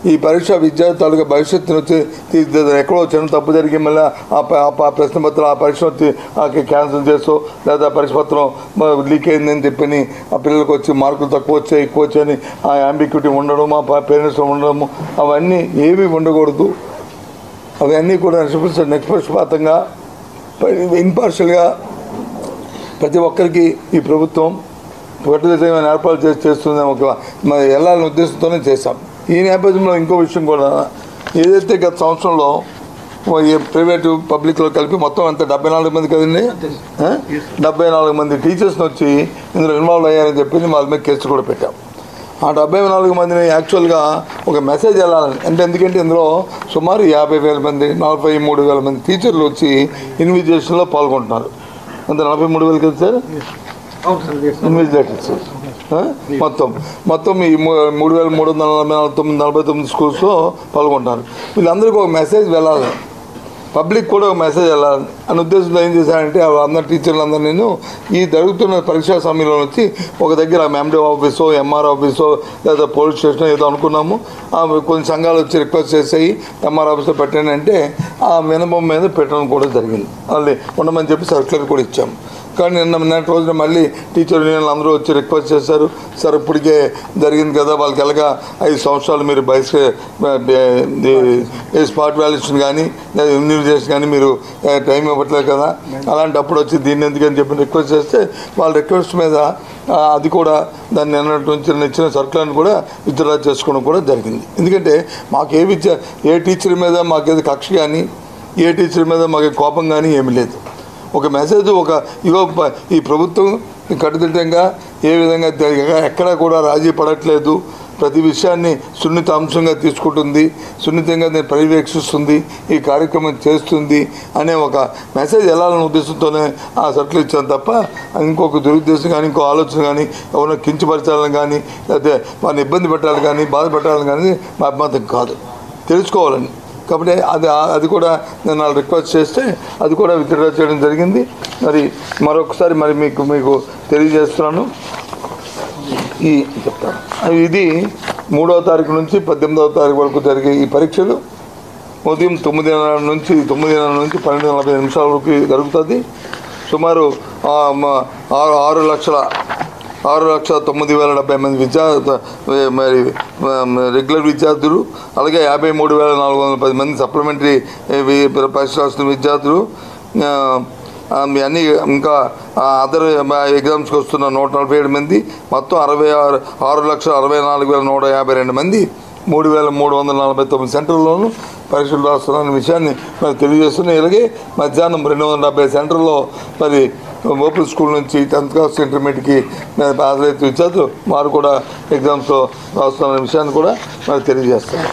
ఈ పరీక్ష విద్యార్థి తాలూకా భవిష్యత్తును వచ్చి తీర్చిదిద్దాలి ఎక్కడో చిన్న తప్పు జరిగి మళ్ళీ ఆ ప- ఆ ప- ప్రశ్న పత్రం ఆ పరీక్ష వచ్చి క్యాన్సిల్ చేసో లేదా ఆ పరీక్ష పత్రం లీక్ అయిందని చెప్పని ఆ పిల్లలకు వచ్చి మార్కులు తక్కువ వచ్చాయి ఎక్కువ వచ్చాయని ఆ అంబిక్యూటీ ఉండడం ఆ పేరెంట్స్ ఉండడము అవన్నీ ఏవి ఉండకూడదు అవన్నీ కూడా నిష్పక్ష నిష్పక్షపాతంగా ఇంపార్షియల్గా ప్రతి ఒక్కరికి ఈ ప్రభుత్వం కట్టుదిట్టమైన ఏర్పాటు చేసి చేస్తుంది ఒక మరి వెళ్ళాలనే ఉద్దేశంతోనే చేశాం ఈ నేపథ్యంలో ఇంకో విషయం కూడా ఏదైతే గత సంవత్సరంలో ఓ ఈ ప్రైవేటు పబ్లిక్లో కలిపి మొత్తం అంత డెబ్బై నాలుగు మంది కదండి ఆ? డెబ్బై నాలుగు మంది టీచర్స్ని వచ్చి ఇందులో ఇన్వాల్వ్ అయ్యారని చెప్పి వాళ్ళ మీద కేసు కూడా పెట్టాం ఆ డెబ్బై నాలుగు మందిని యాక్చువల్గా ఒక మెసేజ్ వెళ్ళాలని అంటే ఎందుకంటే ఇందులో సుమారు యాభై వేల మంది నలభై మూడు వేల మంది టీచర్లు వచ్చి ఇన్విజిలేషన్లో పాల్గొంటున్నారు అంత నలభై మూడు వేలు కదా సార్ ఇన్విజిలేటర్స్ ఆ? మొత్తం మొత్తం ఈ మూ- మూడు వేల మూడు వందల నలభై నాలుగు తొమ్మిది నలభై తొమ్మిది స్కూల్స్లో పాల్గొంటున్నారు వీళ్ళందరికీ ఒక మెసేజ్ వెళ్ళాలి పబ్లిక్ కూడా ఒక మెసేజ్ వెళ్ళాలి అని ఉద్దేశంతో ఏం చేశారంటే అందరు టీచర్లు అందరూ నేను ఈ జరుగుతున్న పరీక్షా సమయంలో వచ్చి ఒక దగ్గర ఎండి ఆఫీసో ఎంఆర్ ఆఫీసో లేదా పోలీస్ స్టేషన్ ఏదో అనుకున్నాము ఆ కొన్ని సంఘాలు వచ్చి రిక్వెస్ట్ చేసాయి ఎంఆర్ ఆఫీస్లో పెట్టండి అంటే ఆ మినిమం మీద పెట్టడం కూడా జరిగింది వాళ్ళు ఉండమని చెప్పి సర్క్యులర్ కూడా ఇచ్చాము కానీ నిన్న నిన్నటి రోజున మళ్ళీ టీచర్ యూనియన్లు అందరూ వచ్చి రిక్వెస్ట్ చేశారు సార్ ఇప్పటికే జరిగింది కదా వాళ్ళకి ఎలాగా ఐదు సంవత్సరాలు మీరు బయట స్పాట్ వాల్యుయేషన్ కానీ లేదా ఇమ్యూనైజేషన్ కానీ మీరు ఏ, టైం ఇవ్వట్లేదు కదా అలాంటప్పుడు వచ్చి దీన్ని ఎందుకని చెప్పి రిక్వెస్ట్ చేస్తే వాళ్ళ రిక్వెస్ట్ మీద ఆ, అది కూడా దాన్ని నిన్నటి నుంచి ఇచ్చిన సర్కులర్ని కూడా విత్డ్రా చేసుకోవడం కూడా జరిగింది ఎందుకంటే మాకు ఏ విద్య ఏ టీచర్ మీద మాకేది కక్ష కానీ ఏ టీచర్ మీద మాకు కోపం కానీ ఏమీ లేదు ఒక మెసేజ్ ఒక ఇగో ప- ఈ ప్రభుత్వం కట్టుదిట్టంగా ఏ విధంగా ద- ఎక్కడా కూడా రాజీ పడట్లేదు ప్రతి విషయాన్ని సున్నిత అంశంగా తీసుకుంటుంది సున్నితంగా నేను పర్యవేక్షిస్తుంది ఈ కార్యక్రమం చేస్తుంది అనే ఒక మెసేజ్ వెళ్ళాలనే ఉద్దేశంతోనే ఆ సర్కిల్ ఇచ్చాను తప్ప ఇంకొక దురుద్దేశం కానీ ఇంకో ఆలోచన కానీ ఎవరైనా కించపరచాలని కానీ లేకపోతే వారిని ఇబ్బంది పెట్టాలి కానీ బాధ పెట్టాలని కానీ మా అభిమతం కాదు తెలుసుకోవాలని కాబట్టి అది అది కూడా నేను వాళ్ళు రిక్వెస్ట్ చేస్తే అది కూడా విత్డ్రా చేయడం జరిగింది మరి మరొకసారి మరి మీకు మీకు తెలియజేస్తున్నాను ఈ చెప్తాను అవి ఇది మూడవ తారీఖు నుంచి పద్దెనిమిదవ తారీఖు వరకు జరిగే ఈ పరీక్షలు ఉదయం తొమ్మిదిన్నర నుంచి తొమ్మిదిన్నర నుంచి పన్నెండు నలభై నిమిషాల వరకు జరుగుతుంది సుమారు ఆ, మ- ఆరు ఆరు లక్షల ఆరు లక్షల తొమ్మిది వేల డెబ్బై మంది విద్యా మరి మ- రెగ్యులర్ విద్యార్థులు అలాగే యాభై మూడు వేల నాలుగు వందల పది మంది సప్లిమెంటరీ పరీక్ష రాసిన విద్యార్థులు ఆ, ఆ, మీ అన్ని ఇంకా అదర్ ఎగ్జామ్స్కి వస్తున్న నూట నలభై ఏడు మంది మొత్తం అరవై ఆరు ఆరు లక్షల అరవై నాలుగు వేల నూట యాభై రెండు మంది మూడు వేల మూడు వందల నలభై తొమ్మిది సెంటర్లోనూ పరీక్షలు రాస్తున్న విషయాన్ని మరి తెలియజేస్తున్నాయి ఇలాగే మధ్యాహ్నం రెండు వందల డెబ్బై సెంటర్లో మరి ఓపెన్ స్కూల్ నుంచి టెన్త్ క్లాస్ ఇంటర్మీడియట్కి హాజరైతే విద్యార్థులు వారు కూడా ఎగ్జామ్స్లో రాస్తున్న విషయాన్ని కూడా మరి తెలియజేస్తారు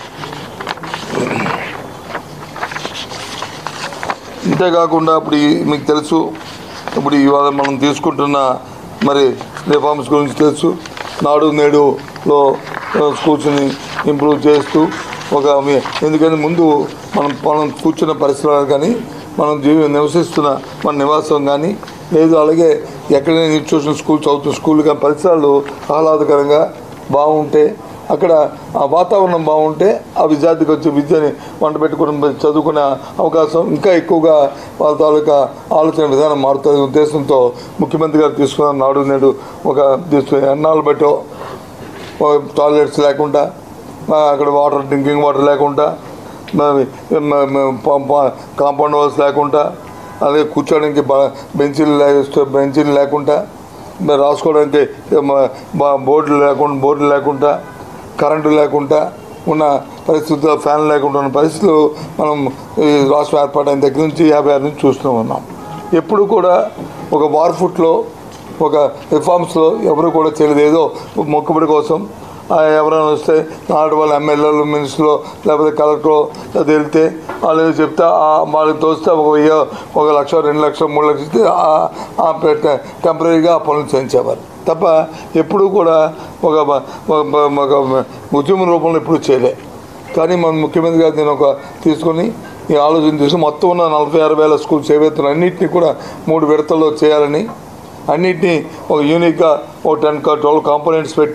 ఇంతేకాకుండా ఇప్పుడు ఈ- మీకు తెలుసు ఇప్పుడు ఇవాళ మనం తీసుకుంటున్న మరి రిఫార్మ్స్ గురించి తెలుసు నాడు నేడులో ఆ, స్కూల్స్ని ఇంప్రూవ్ చేస్తూ ఒక మీ- ఎందుకంటే ముందు మనం మనం కూర్చున్న పరిసరాలు కానీ మనం జీవి నివసిస్తున్న మన నివాసం కానీ లేదు అలాగే ఎక్కడైనా ఇన్స్టిట్యూషన్ స్కూల్ చదువుతున్న స్కూల్ కానీ పరిసరాలు ఆహ్లాదకరంగా బాగుంటే అక్కడ ఆ వాతావరణం బాగుంటే ఆ విద్యార్థికి వచ్చే విద్యని వంట పెట్టుకుని చదువుకునే అవకాశం ఇంకా ఎక్కువగా వాళ్ళ తాలూకా ఆలోచన విధానం మారుతుంది ఉద్దేశంతో ముఖ్యమంత్రి గారు తీసుకున్న నాడు నేడు ఒక తీసుకుని ఎన్నాళ్ళు బట్టో టాయిలెట్స్ లేకుండా ఆ, అక్కడ వాటర్ డ్రింకింగ్ వాటర్ లేకుండా మరి, మ- మ- ప- ప- కాంపౌండ్ వాల్స్ లేకుండా అలాగే కూర్చోడానికి బ- బెంచీలు లే- బెంచీలు లేకుండా మరి రాసుకోవడానికి మ- బ- బోర్డులు లేకుండా బోర్డులు లేకుండా కరెంటు లేకుండా ఉన్న పరిస్థితుల్లో ఫ్యాన్ లేకుండా ఉన్న పరిస్థితులు మనం ఈ రాష్ట్రం ఏర్పాటైన దగ్గర నుంచి యాభై ఆరు నుంచి చూస్తూ ఉన్నాం ఎప్పుడు కూడా ఒక వార్ ఫుట్లో ఒక రిఫార్మ్స్లో ఎవరు కూడా చేయలేదు ఏదో మొక్కుబడి కోసం ఆ ఎవరైనా వస్తే నాటి వాళ్ళ ఎమ్మెల్యేలు మినిస్టర్లు లేకపోతే కలెక్టర్ అది వెళ్తే వాళ్ళు ఏదో చెప్తే ఆ వాళ్ళకి తోస్తే ఒక వెయ్యి ఒక లక్ష రెండు లక్షలు మూడు లక్షలు ఇస్తే ఆ- ఆ పెట్ట- టెంపరీగా ఆ పనులు చేయించేవారు తప్ప ఎప్పుడూ కూడా ఒక ఒక- ఒక ఉద్యమ రూపంలో ఎప్పుడు చేయలే కానీ మన ముఖ్యమంత్రి గారు నేను ఒక తీసుకొని ఈ ఆలోచన తీసుకుని మొత్తం ఉన్న నలభై ఆరు వేల స్కూల్స్ ఏవైతే అన్నింటినీ కూడా మూడు విడతల్లో చేయాలని అన్నిటినీ ఒక యూనిక్గా ఒక టెన్ ట్వెల్వ్ కాంపోనెంట్స్ పెట్టి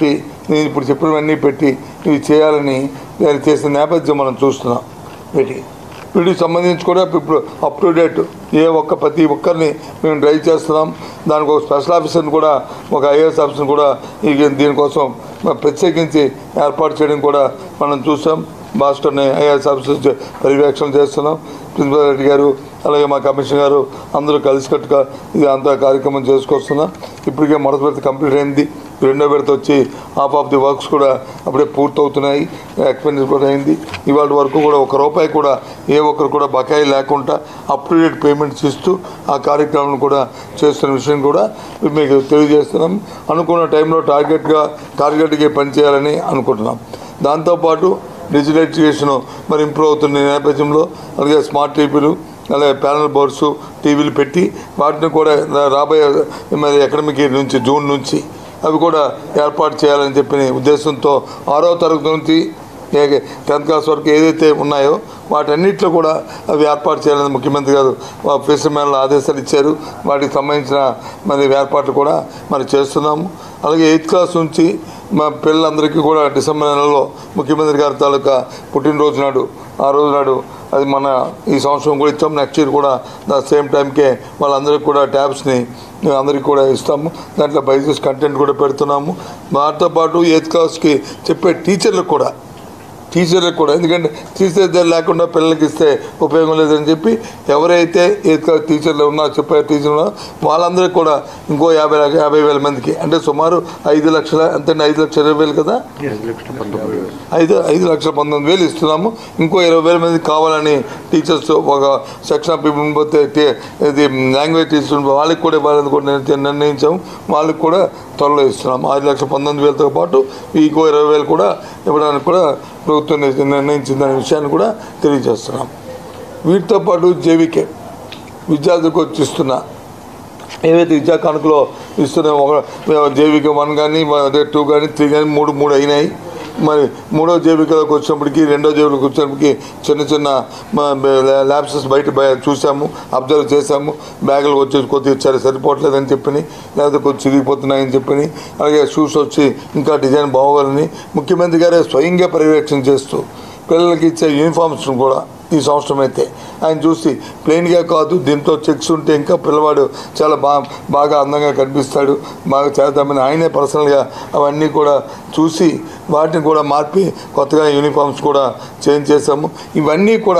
నేను ఇప్పుడు చెప్పినవన్నీ పెట్టి ఇవి చేయాలని నేను చేసిన నేపథ్యం మనం చూస్తున్నాం వీటికి వీటికి సంబంధించి కూడా ఇప్పుడు అప్ టు డేట్ ఏ ఒక్క ప్రతి ఒక్కరిని మేము డ్రైవ్ చేస్తున్నాం దానికి ఒక స్పెషల్ ఆఫీసర్ని కూడా ఒక ఐఏఎస్ ఆఫీసర్ని కూడా ఈ దీనికోసం ప్రత్యేకించి ఏర్పాటు చేయడం కూడా మనం చూసాం మాస్టర్ని ఐఏఎస్ ఆఫీసర్ చే- పర్యవేక్షణ చేస్తున్నాం ప్రిన్సిపల్ రెడ్డి గారు అలాగే మా కమిషనర్ గారు అందరూ కలిసికట్టుగా ఇది అంతా కార్యక్రమం చేసుకొస్తున్నాం ఇప్పటికే మొదటి విడత కంప్లీట్ అయింది రెండో విడత వచ్చి హాఫ్ ఆఫ్ ది వర్క్స్ కూడా అప్పుడే పూర్తవుతున్నాయి ఎక్స్పెండిచర్ కూడా అయింది ఇవాళ వరకు కూడా ఒక రూపాయి కూడా ఏ ఒక్కరు కూడా బకాయి లేకుండా అప్ టు డేట్ పేమెంట్స్ ఇస్తూ ఆ కార్యక్రమం కూడా చేస్తున్న విషయం కూడా మీకు తెలియజేస్తున్నాం అనుకున్న టైంలో టార్గెట్గా టార్గెట్గా పనిచేయాలని అనుకుంటున్నాం దాంతోపాటు డిజిటల్ ఎడ్యుకేషన్ మరి ఇంప్రూవ్ అవుతున్న నేపథ్యంలో అలాగే స్మార్ట్ టీవీలు అలాగే ప్యానల్ బోర్డ్స్ టీవీలు పెట్టి వాటిని కూడా రా- రాబోయే మరి అకాడమిక్ ఇయర్ నుంచి జూన్ నుంచి అవి కూడా ఏర్పాటు చేయాలని చెప్పిన ఉద్దేశంతో ఆరో తరగతి నుంచి ఏ- టెన్త్ క్లాస్ వరకు ఏదైతే ఉన్నాయో వాటన్నిటిలో కూడా అవి ఏర్పాటు చేయాలని ముఖ్యమంత్రి గారు ఫీజు మేనలో ఆదేశాలు ఇచ్చారు వాటికి సంబంధించిన మరి ఏర్పాట్లు కూడా మరి చేస్తున్నాము అలాగే ఎయిత్ క్లాస్ నుంచి మా పిల్లలందరికీ కూడా డిసెంబర్ నెలలో ముఖ్యమంత్రి గారి తాలూకా పుట్టినరోజు నాడు ఆ రోజు నాడు అది మన ఈ సంవత్సరం కూడా ఇచ్చాం నెక్స్ట్ ఇయర్ కూడా ద సేమ్ టైంకే వాళ్ళందరికీ కూడా ట్యాబ్స్ని అందరికీ కూడా ఇస్తాము దాంట్లో బైజెస్ కంటెంట్ కూడా పెడుతున్నాము వాటితో పాటు ఎయిత్ క్లాస్కి చెప్పే టీచర్లకు కూడా టీచర్లకు కూడా ఎందుకంటే టీచర్ దగ్గర లేకుండా పిల్లలకి ఇస్తే ఉపయోగం లేదని చెప్పి ఎవరైతే ఏదో టీచర్లు ఉన్నా చెప్పే టీచర్ ఉన్నా వాళ్ళందరికీ కూడా ఇంకో యాభై లక్ష- యాభై వేల మందికి అంటే సుమారు ఐదు లక్షల అంతే ఐదు లక్షల ఇరవై వేలు కదా ఐదు ఐదు లక్షల పంతొమ్మిది వేలు ఇస్తున్నాము ఇంకో ఇరవై వేల మంది కావాలని టీచర్స్ ఒక సెక్షన్ ఆఫ్ పీపుల్ పోతే టీ- ఇది లాంగ్వేజ్ టీచర్స్ వాళ్ళకి కూడా ఇవ్వాలని కూడా నిర్ణ- నిర్ణయించాము వాళ్ళకి కూడా త్వరలో ఇస్తున్నాము ఐదు లక్షల పంతొమ్మిది వేలతో పాటు ఇంకో ఇరవై వేలు కూడా ఇవ్వడానికి కూడా ప్రభుత్వం నిర్ణ- నిర్ణయించిందనే విషయాన్ని కూడా తెలియజేస్తున్నాం వీటితో పాటు జేవికే విద్యార్థులకు వచ్చి ఇస్తున్న ఏవైతే విద్యా కానుకలో ఇస్తున్న ఒక జేవిక వన్ కానీ టూ కానీ త్రీ కానీ మూడు మూడు అయినాయి మరి మూడో జేవికలోకి వచ్చినప్పటికి రెండో జేబులకు వచ్చినప్పటికి చిన్న చిన్న ల్యాబ్సెస్ బయట బయ- చూసాము అబ్జర్వ్ చేసాము బ్యాగులు వచ్చి కొద్దిగా ఇచ్చారు సరిపోవట్లేదని చెప్పని లేకపోతే కొద్ది చిరిగిపోతున్నాయని చెప్పని అలాగే షూస్ వచ్చి ఇంకా డిజైన్ బాగోవాలని ముఖ్యమంత్రి గారే స్వయంగా పర్యవేక్షణ చేస్తూ పిల్లలకి ఇచ్చే యూనిఫామ్స్ కూడా ఈ సంవత్సరం అయితే ఆయన చూసి ప్లెయిన్గా కాదు దీంతో చెక్స్ ఉంటే ఇంకా పిల్లవాడు చాలా బా బాగా అందంగా కనిపిస్తాడు బాగా చేద్దామని ఆయనే పర్సనల్గా అవన్నీ కూడా చూసి వాటిని కూడా మార్పి కొత్తగా యూనిఫామ్స్ కూడా చేంజ్ చేశాము ఇవన్నీ కూడా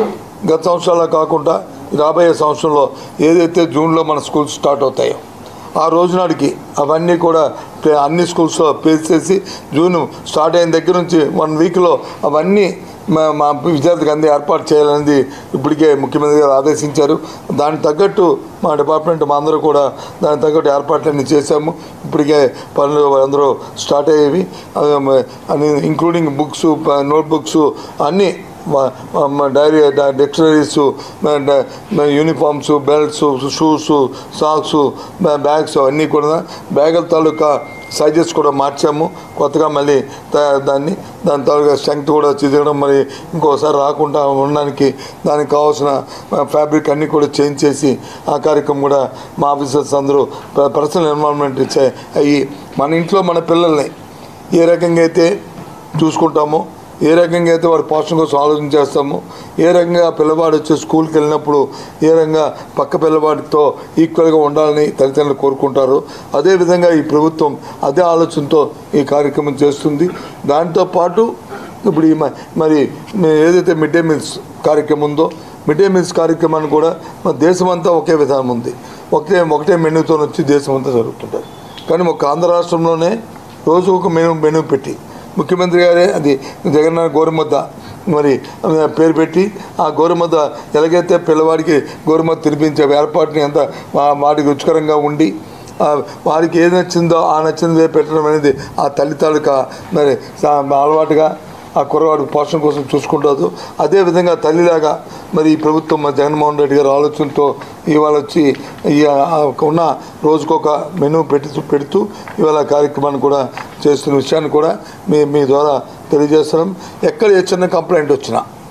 గత సంవత్సరాల కాకుండా రాబోయే సంవత్సరంలో ఏదైతే జూన్లో మన స్కూల్స్ స్టార్ట్ అవుతాయో ఆ రోజు నాటికి అవన్నీ కూడా ప్లే- అన్ని స్కూల్స్లో పేస్ చేసి జూన్ స్టార్ట్ అయిన దగ్గర నుంచి వన్ వీక్లో అవన్నీ మా మా విద్యార్థికి అంది ఏర్పాటు చేయాలనేది ఇప్పటికే ముఖ్యమంత్రి గారు ఆదేశించారు దానికి తగ్గట్టు మా డిపార్ట్మెంట్ మా అందరూ కూడా దానికి తగ్గట్టు ఏర్పాట్లన్నీ చేశాము ఇప్పటికే పనులు అందరూ స్టార్ట్ అయ్యేవి అవి మ- అన్ని ఇంక్లూడింగ్ బుక్స్ నోట్ బుక్స్ అన్నీ మ- మ- డైరీ డ- డిక్షనరీస్ మ- డ- మ- యూనిఫామ్స్ బెల్ట్స్ షూస్ సాక్స్ బ్యా- బ్యాగ్స్ అన్నీ కూడా బ్యాగుల తాలూకా సైజెస్ కూడా మార్చాము కొత్తగా మళ్ళీ త- దాన్ని దాని తాలూకా స్ట్రెంగ్త్ కూడా చిదగడం మరి ఇంకోసారి రాకుండా ఉండడానికి దానికి కావాల్సిన ఫ్యాబ్రిక్ అన్నీ కూడా చేంజ్ చేసి ఆ కార్యక్రమం కూడా మా ఆఫీసర్స్ అందరూ ప- పర్సనల్ ఎన్వాల్వ్మెంట్ ఇచ్చే అయ్యి మన ఇంట్లో మన పిల్లల్ని ఏ రకంగా అయితే చూసుకుంటామో ఏ రకంగా అయితే వాడి పోషణ కోసం ఆలోచన చేస్తామో ఏ రకంగా ఆ పిల్లవాడు వచ్చి స్కూల్కి వెళ్ళినప్పుడు ఏ రకంగా పక్క పిల్లవాడితో ఈక్వల్గా ఉండాలని తల్లిదండ్రులు కోరుకుంటారు అదేవిధంగా ఈ ప్రభుత్వం అదే ఆలోచనతో ఈ కార్యక్రమం చేస్తుంది దాంతోపాటు ఇప్పుడు ఈ మ- మరి మే- ఏదైతే మిడ్ డే మీల్స్ కార్యక్రమం ఉందో మిడ్ డే మీల్స్ కార్యక్రమాన్ని కూడా మన దేశమంతా ఒకే విధానం ఉంది ఒకటే ఒకటే మెనూతో వచ్చి దేశమంతా జరుగుతుంటుంది కానీ ఒక ఆంధ్ర రాష్ట్రంలోనే రోజు ఒక మెనూ మెనూ పెట్టి ముఖ్యమంత్రి గారే అది జగన్నాథ్ గోరుముద్ద మరి ఆ, పేరు పెట్టి ఆ గోరుముద్ద ఎలాగైతే పిల్లవాడికి గోరుముద్ద తినిపించే ఏర్పాటుని ఎంత వా- వాడికి రుచికరంగా ఉండి ఆ, వారికి ఏది నచ్చిందో ఆ నచ్చిందే పెట్టడం అనేది ఆ తల్లి తాలూకా మరి సా- అలవాటుగా ఆ కుర్రవాడు పోషణ కోసం చూసుకుంటారు అదేవిధంగా తల్లిలాగా మరి ఈ ప్రభుత్వం మరి జగన్మోహన్ రెడ్డి గారి ఆలోచనతో ఇవాళ వచ్చి ఈ ఆ ఉన్న రోజుకొక మెనూ పెడుతూ పెడుతూ ఇవాళ కార్యక్రమాన్ని కూడా చేస్తున్న విషయాన్ని కూడా మీ మీ ద్వారా తెలియజేస్తున్నాం ఎక్కడ ఏ చిన్న కంప్లైంట్ వచ్చినా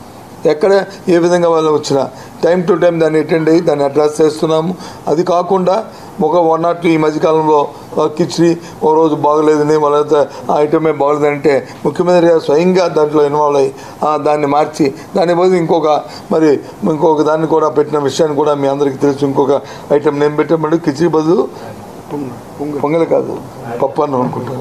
ఎక్కడ ఏ విధంగా వాళ్ళు వచ్చినా టైం టు టైం దాన్ని అటెండ్ అయ్యి దాన్ని అడ్రస్ చేస్తున్నాము అది కాకుండా ఒక వన్ నాట్ టూ ఈ మధ్యకాలంలో ఆ, కిచిడి ఓ రోజు బాగలేదని వాళ్ళ ఆ ఐటమే బాగలేదంటే ముఖ్యమంత్రి గారు స్వయంగా దాంట్లో ఇన్వాల్వ్ అయ్యి ఆ, దాన్ని మార్చి దాని బదులు ఇంకొక మరి ఇంకొక దాన్ని కూడా పెట్టిన విషయాన్ని కూడా మీ అందరికీ తెలుసు ఇంకొక ఐటమ్ నేను పెట్టామంటే కిచిడి బదులు పొంగల్ కాదు పప్పు అన్నం అనుకుంటాను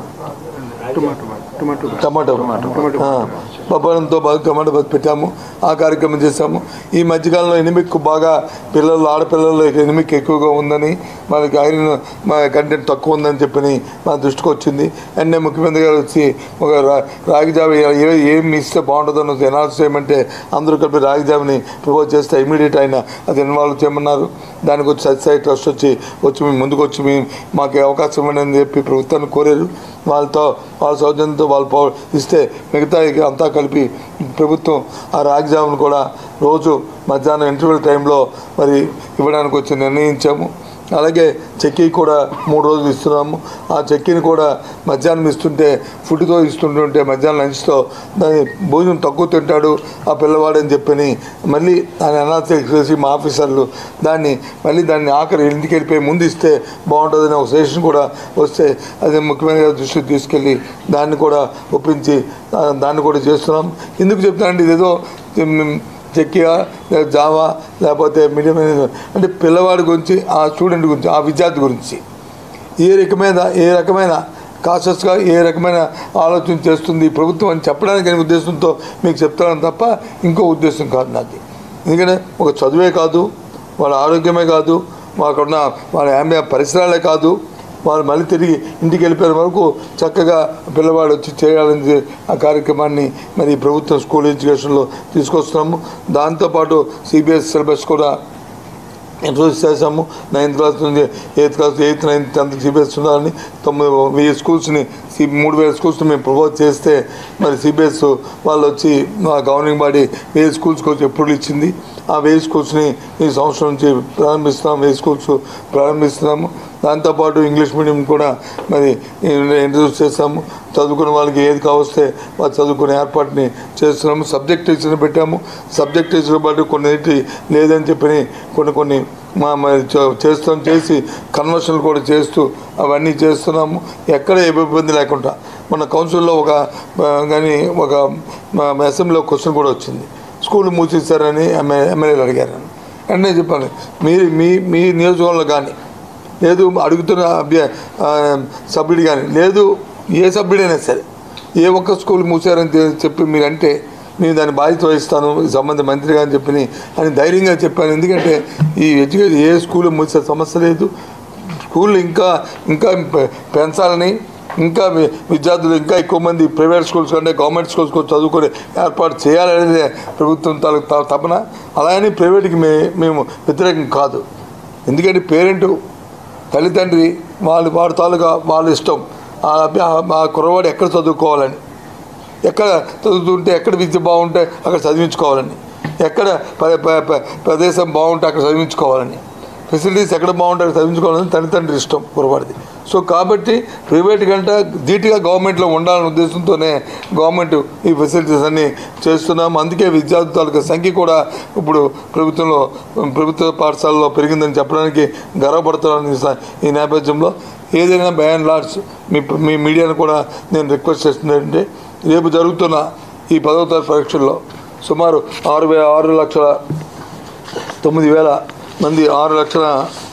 టమాటో ఆ, పప్పడంతో బాగా టమాటో బాత్ పెట్టాము ఆ కార్యక్రమం చేశాము ఈ మధ్యకాలంలో ఎనిమిక్ బాగా పిల్లలు ఆడపిల్లలు ఎనిమిక్ ఎక్కువగా ఉందని మనకి ఐరన్ మా కంటెంట్ తక్కువ ఉందని చెప్పని మా దృష్టికి వచ్చింది అండ్ నేను ముఖ్యమంత్రి గారు వచ్చి ఒక రా- రాగి జావ ఏ ఏం ఇస్తే బాగుంటుందో ఎనాలిసిస్ చేయమంటే అందరూ కలిపి రాగి జావని ప్రపోజ్ చేస్తే ఇమీడియట్ ఆయన అది ఇన్వాల్వ్ చేయమన్నారు దానికి వచ్చి సత్యసాయి ట్రస్ట్ వచ్చి వచ్చి మేము ముందుకు వచ్చి మేము మాకు అవకాశం ఇవ్వండి అని చెప్పి ప్రభుత్వాన్ని కోరారు వాళ్ళతో వాళ్ళ సౌజన్యంతో వాళ్ళు పో ఇస్తే మిగతా ఇక అంతా కలిపి ప్రభుత్వం ఆ రాగి జామును కూడా రోజు మధ్యాహ్నం ఇంటర్వెల్ టైంలో మరి ఇవ్వడానికి వచ్చి నిర్ణయించాము అలాగే చెక్కీ కూడా మూడు రోజులు ఇస్తున్నాము ఆ చెక్కీని కూడా మధ్యాహ్నం ఇస్తుంటే ఫుడ్తో ఇస్తుంటుంటే మధ్యాహ్నం లంచ్తో దాని భోజనం తక్కువ తింటాడు ఆ పిల్లవాడని చెప్పని మళ్ళీ దాన్ని అనాథ చేసి మా ఆఫీసర్లు దాన్ని మళ్ళీ దాన్ని ఆఖరి ఇంటికి వెళ్ళిపోయి ముందు ఇస్తే బాగుంటుందని ఒక సజెషన్ కూడా వస్తే అది ముఖ్యమంత్రి గారి దృష్టికి తీసుకెళ్ళి దాన్ని కూడా ఒప్పించి ఆ, దాన్ని కూడా చేస్తున్నాం ఎందుకు చెప్తానంటే ఇదేదో ఉమ్, చెక్కియా లేదా జావా లేకపోతే మీడియం అంటే పిల్లవాడి గురించి ఆ స్టూడెంట్ గురించి ఆ విద్యార్థి గురించి ఏ రకమైన ఏ రకమైన కాషస్గా ఏ రకమైన ఆలోచన చేస్తుంది ఈ ప్రభుత్వం అని చెప్పడానికి అనే ఉద్దేశంతో మీకు చెప్తాను తప్ప ఇంకో ఉద్దేశం కాదు నాకు ఎందుకంటే ఒక చదువే కాదు వాళ్ళ ఆరోగ్యమే కాదు వాళ్ళకున్న వాళ్ళ ఆమె పరిసరాలే కాదు వాళ్ళు మళ్ళీ తిరిగి ఇంటికి వెళ్ళిపోయిన వరకు చక్కగా పిల్లవాడు వచ్చి చేయాలని చే- ఆ కార్యక్రమాన్ని మరి ప్రభుత్వం స్కూల్ ఎడ్యుకేషన్లో తీసుకొస్తున్నాము దాంతోపాటు సిబిఎస్ సిలబస్ కూడా ఇంట్రొడ్యూస్ చేశాము నైన్త్ క్లాస్ నుంచి eighth class eighth ninth tenth CBS ఉండాలని తొమ్మిది వెయ్యి స్కూల్స్ని సి మూడు వేల స్కూల్స్ని మేము ప్రపోజ్ చేస్తే మరి సిబిఎస్ వాళ్ళు వచ్చి మా గవర్నింగ్ బాడీ వెయ్యి స్కూల్స్కి వచ్చి ఎప్పుడు ఇచ్చింది ఆ వెయ్యి స్కూల్స్ని ఈ సంవత్సరం నుంచి ప్రారంభిస్తున్నాం వెయ్యి స్కూల్స్ ప్రారంభిస్తున్నాము దాంతోపాటు ఇంగ్లీష్ మీడియం కూడా మరి ఇంట్రడ్యూస్ చేస్తాము చదువుకున్న వాళ్ళకి ఏది కావస్తే వాళ్ళు చదువుకునే ఏర్పాటుని చేస్తున్నాము సబ్జెక్ట్ టీచర్ని పెట్టాము సబ్జెక్ట్ టీచర్ పాటు కొన్నిటి లేదని చెప్పి కొన్ని కొన్ని మా మరి చే- చేస్తాం చేసి కన్వర్షన్లు కూడా చేస్తూ అవన్నీ చేస్తున్నాము ఎక్కడ ఏ ఇబ్బంది లేకుండా మన కౌన్సిల్లో ఒక ఆ, కానీ ఒక మా అసెంబ్లీలో క్వశ్చన్ కూడా వచ్చింది స్కూల్ మూసేశారని ఎమ్మె ఎమ్మెల్యేలు అడిగారు వెంటనే చెప్పాను మీరు మీ మీ నియోజకవర్గంలో కానీ లేదు అడుగుతున్న అభ్య ఆ, సభ్యుడు కానీ లేదు ఏ సభ్యుడైనా సరే ఏ ఒక్క స్కూల్ మూసారని తె- చెప్పి మీరంటే నేను దాని బాధ్యత వహిస్తాను ఈ సంబంధ మంత్రిగా అని చెప్పి అని ధైర్యంగా చెప్పాను ఎందుకంటే ఈ ఎడ్యుకేషన్ ఏ స్కూల్ మూసే సమస్య లేదు స్కూల్ ఇంకా ఇంకా పె- పెంచాలని ఇంకా వి- విద్యార్థులు ఇంకా ఎక్కువ మంది ప్రైవేట్ స్కూల్స్ కంటే గవర్నమెంట్ స్కూల్స్ కూడా చదువుకొని ఏర్పాటు చేయాలనేది ప్రభుత్వం తాలూకు త- తపన అలాగని ప్రైవేట్కి మే మేము వ్యతిరేకం కాదు ఎందుకంటే పేరెంట్ తల్లిదండ్రి వాళ్ళు వాడి తాలూకా వాళ్ళ ఇష్టం ఆ అభ్య- ఆ కుర్రవాడు ఎక్కడ చదువుకోవాలని ఎక్కడ చదువుతుంటే ఎక్కడ విద్య బాగుంటే అక్కడ చదివించుకోవాలని ఎక్కడ ప- ప- ప- ప్రదేశం బాగుంటే అక్కడ చదివించుకోవాలని ఫెసిలిటీస్ ఎక్కడ బాగుంటే అక్కడ చదివించుకోవాలని తల్లిదండ్రుల ఇష్టం కురవాడిది సో కాబట్టి ప్రైవేట్ కంటే ధీటుగా గవర్నమెంట్లో ఉండాలనే ఉద్దేశంతోనే గవర్నమెంట్ ఈ ఫెసిలిటీస్ అన్నీ చేస్తున్నాం అందుకే విద్యార్థుల తాలూకా సంఖ్య కూడా ఇప్పుడు ప్రభుత్వంలో ప్రభుత్వ పాఠశాలలో పెరిగిందని చెప్పడానికి గర్వపడుతున్నాను ఈ స- ఈ నేపథ్యంలో ఏదైనా బై అండ్ లార్డ్స్ మీ మీ మీడియాను కూడా నేను రిక్వెస్ట్ చేస్తుందంటే రేపు జరుగుతున్న ఈ పదవ తరగతి పరీక్షల్లో సుమారు ఆరు వే ఆరు లక్షల తొమ్మిది వేల మంది ఆరు లక్షల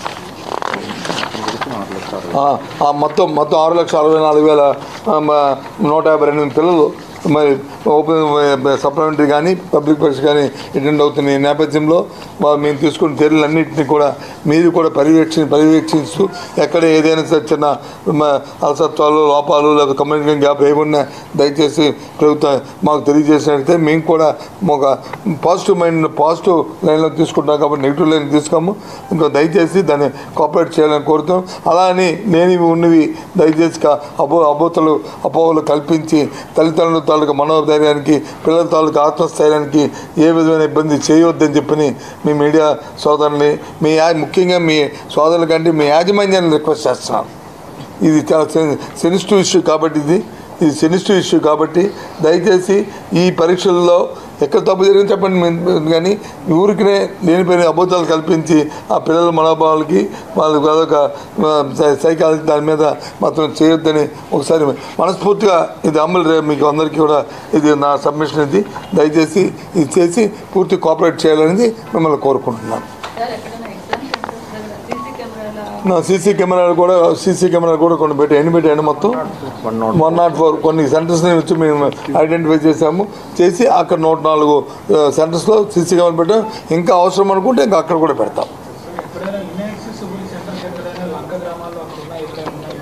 ఆ, ఆ మొత్తం మొత్తం ఆరు లక్షల అరవై నాలుగు వేల ఆ, మ- నూట యాభై రెండు పిల్లలు మరి ఓపెన్ సప్లిమెంటరీ కానీ పబ్లిక్ పరీక్ష కానీ అటెండ్ అవుతున్న ఈ నేపథ్యంలో మా- మేము తీసుకున్న చర్యలన్నింటినీ కూడా మీరు కూడా పర్యవేక్షణ పర్యవేక్షిస్తూ ఎక్కడ ఏదైనా సరే చిన్న మ- అలసత్వాలు లోపాలు లేదా కమ్యూనికేషన్ గ్యాప్ ఏమున్నా దయచేసి ప్రభుత్వం మాకు తెలియజేసినట్లయితే మేము కూడా ఒక పాజిటివ్ మైండ్ పాజిటివ్ లైన్లో తీసుకుంటాం కాబట్టి నెగిటివ్ లైన్ తీసుకోము ఇంకా దయచేసి దాన్ని కోఆపరేట్ చేయాలని కోరుతాం అలా అని లేనివి ఉన్నవి దయచేసి కా- అపో అబోతలు అపోహలు కల్పించి తల్లిదండ్రుల తాలూకా మనోధైర్యానికి పిల్లల తాలూకా ఆత్మస్థైర్యానికి ఏ విధమైన ఇబ్బంది చేయవద్దని చెప్పని మీ మీడియా సోదరుని మీ యా- ముఖ్యంగా మీ సోదరుల కంటే మీ యాజమాన్యాన్ని రిక్వెస్ట్ చేస్తున్నాను ఇది చాలా సెన్సిటివ్ ఇష్యూ కాబట్టి ఇది ఇది సెన్సిటివ్ ఇష్యూ కాబట్టి దయచేసి ఈ పరీక్షల్లో ఎక్కడ తప్పు జరిగింది చెప్పండి మేము- కానీ ఊరికినే లేనిపోయిన అబద్ధాలు కల్పించి ఆ పిల్లల మనోభావాలకి వాళ్ళకి అదొక సైకాలజీ దాని మీద మాత్రం చేయొద్దని ఒకసారి మనస్ఫూర్తిగా ఇది అమలు రే మీకు అందరికీ కూడా ఇది నా సబ్మిషన్ ఇది దయచేసి ఇది చేసి పూర్తి కోఆపరేట్ చేయాలనేది మిమ్మల్ని కోరుకుంటున్నాను సార్ ఎక్కడైనా ఎగ్జామ్ సెంటర్స్ సీసీ కెమెరాల నా సీసీ కెమెరాలు కూడా సీసీ కెమెరాలు కూడా కొన్ని పెట్టి ఎన్ని పెట్టాయండి మొత్తం వన్ నాట్ ఫోర్ కొన్ని సెంటర్స్ని వచ్చి మేము ఐడెంటిఫై చేసాము చేసి అక్కడ నూట నాలుగు సెంటర్స్లో సీసీ కెమెరా పెట్టాం ఇంకా అవసరం అనుకుంటే ఇంకా అక్కడ కూడా పెడతాం ఎక్కడైనా ఇన్యాక్సెసిబుల్ సెంటర్స్ ఎక్కడైనా లంక గ్రామాల్లో అక్కడ ఉన్నాయి ఎక్కడైనా ఉన్నాయి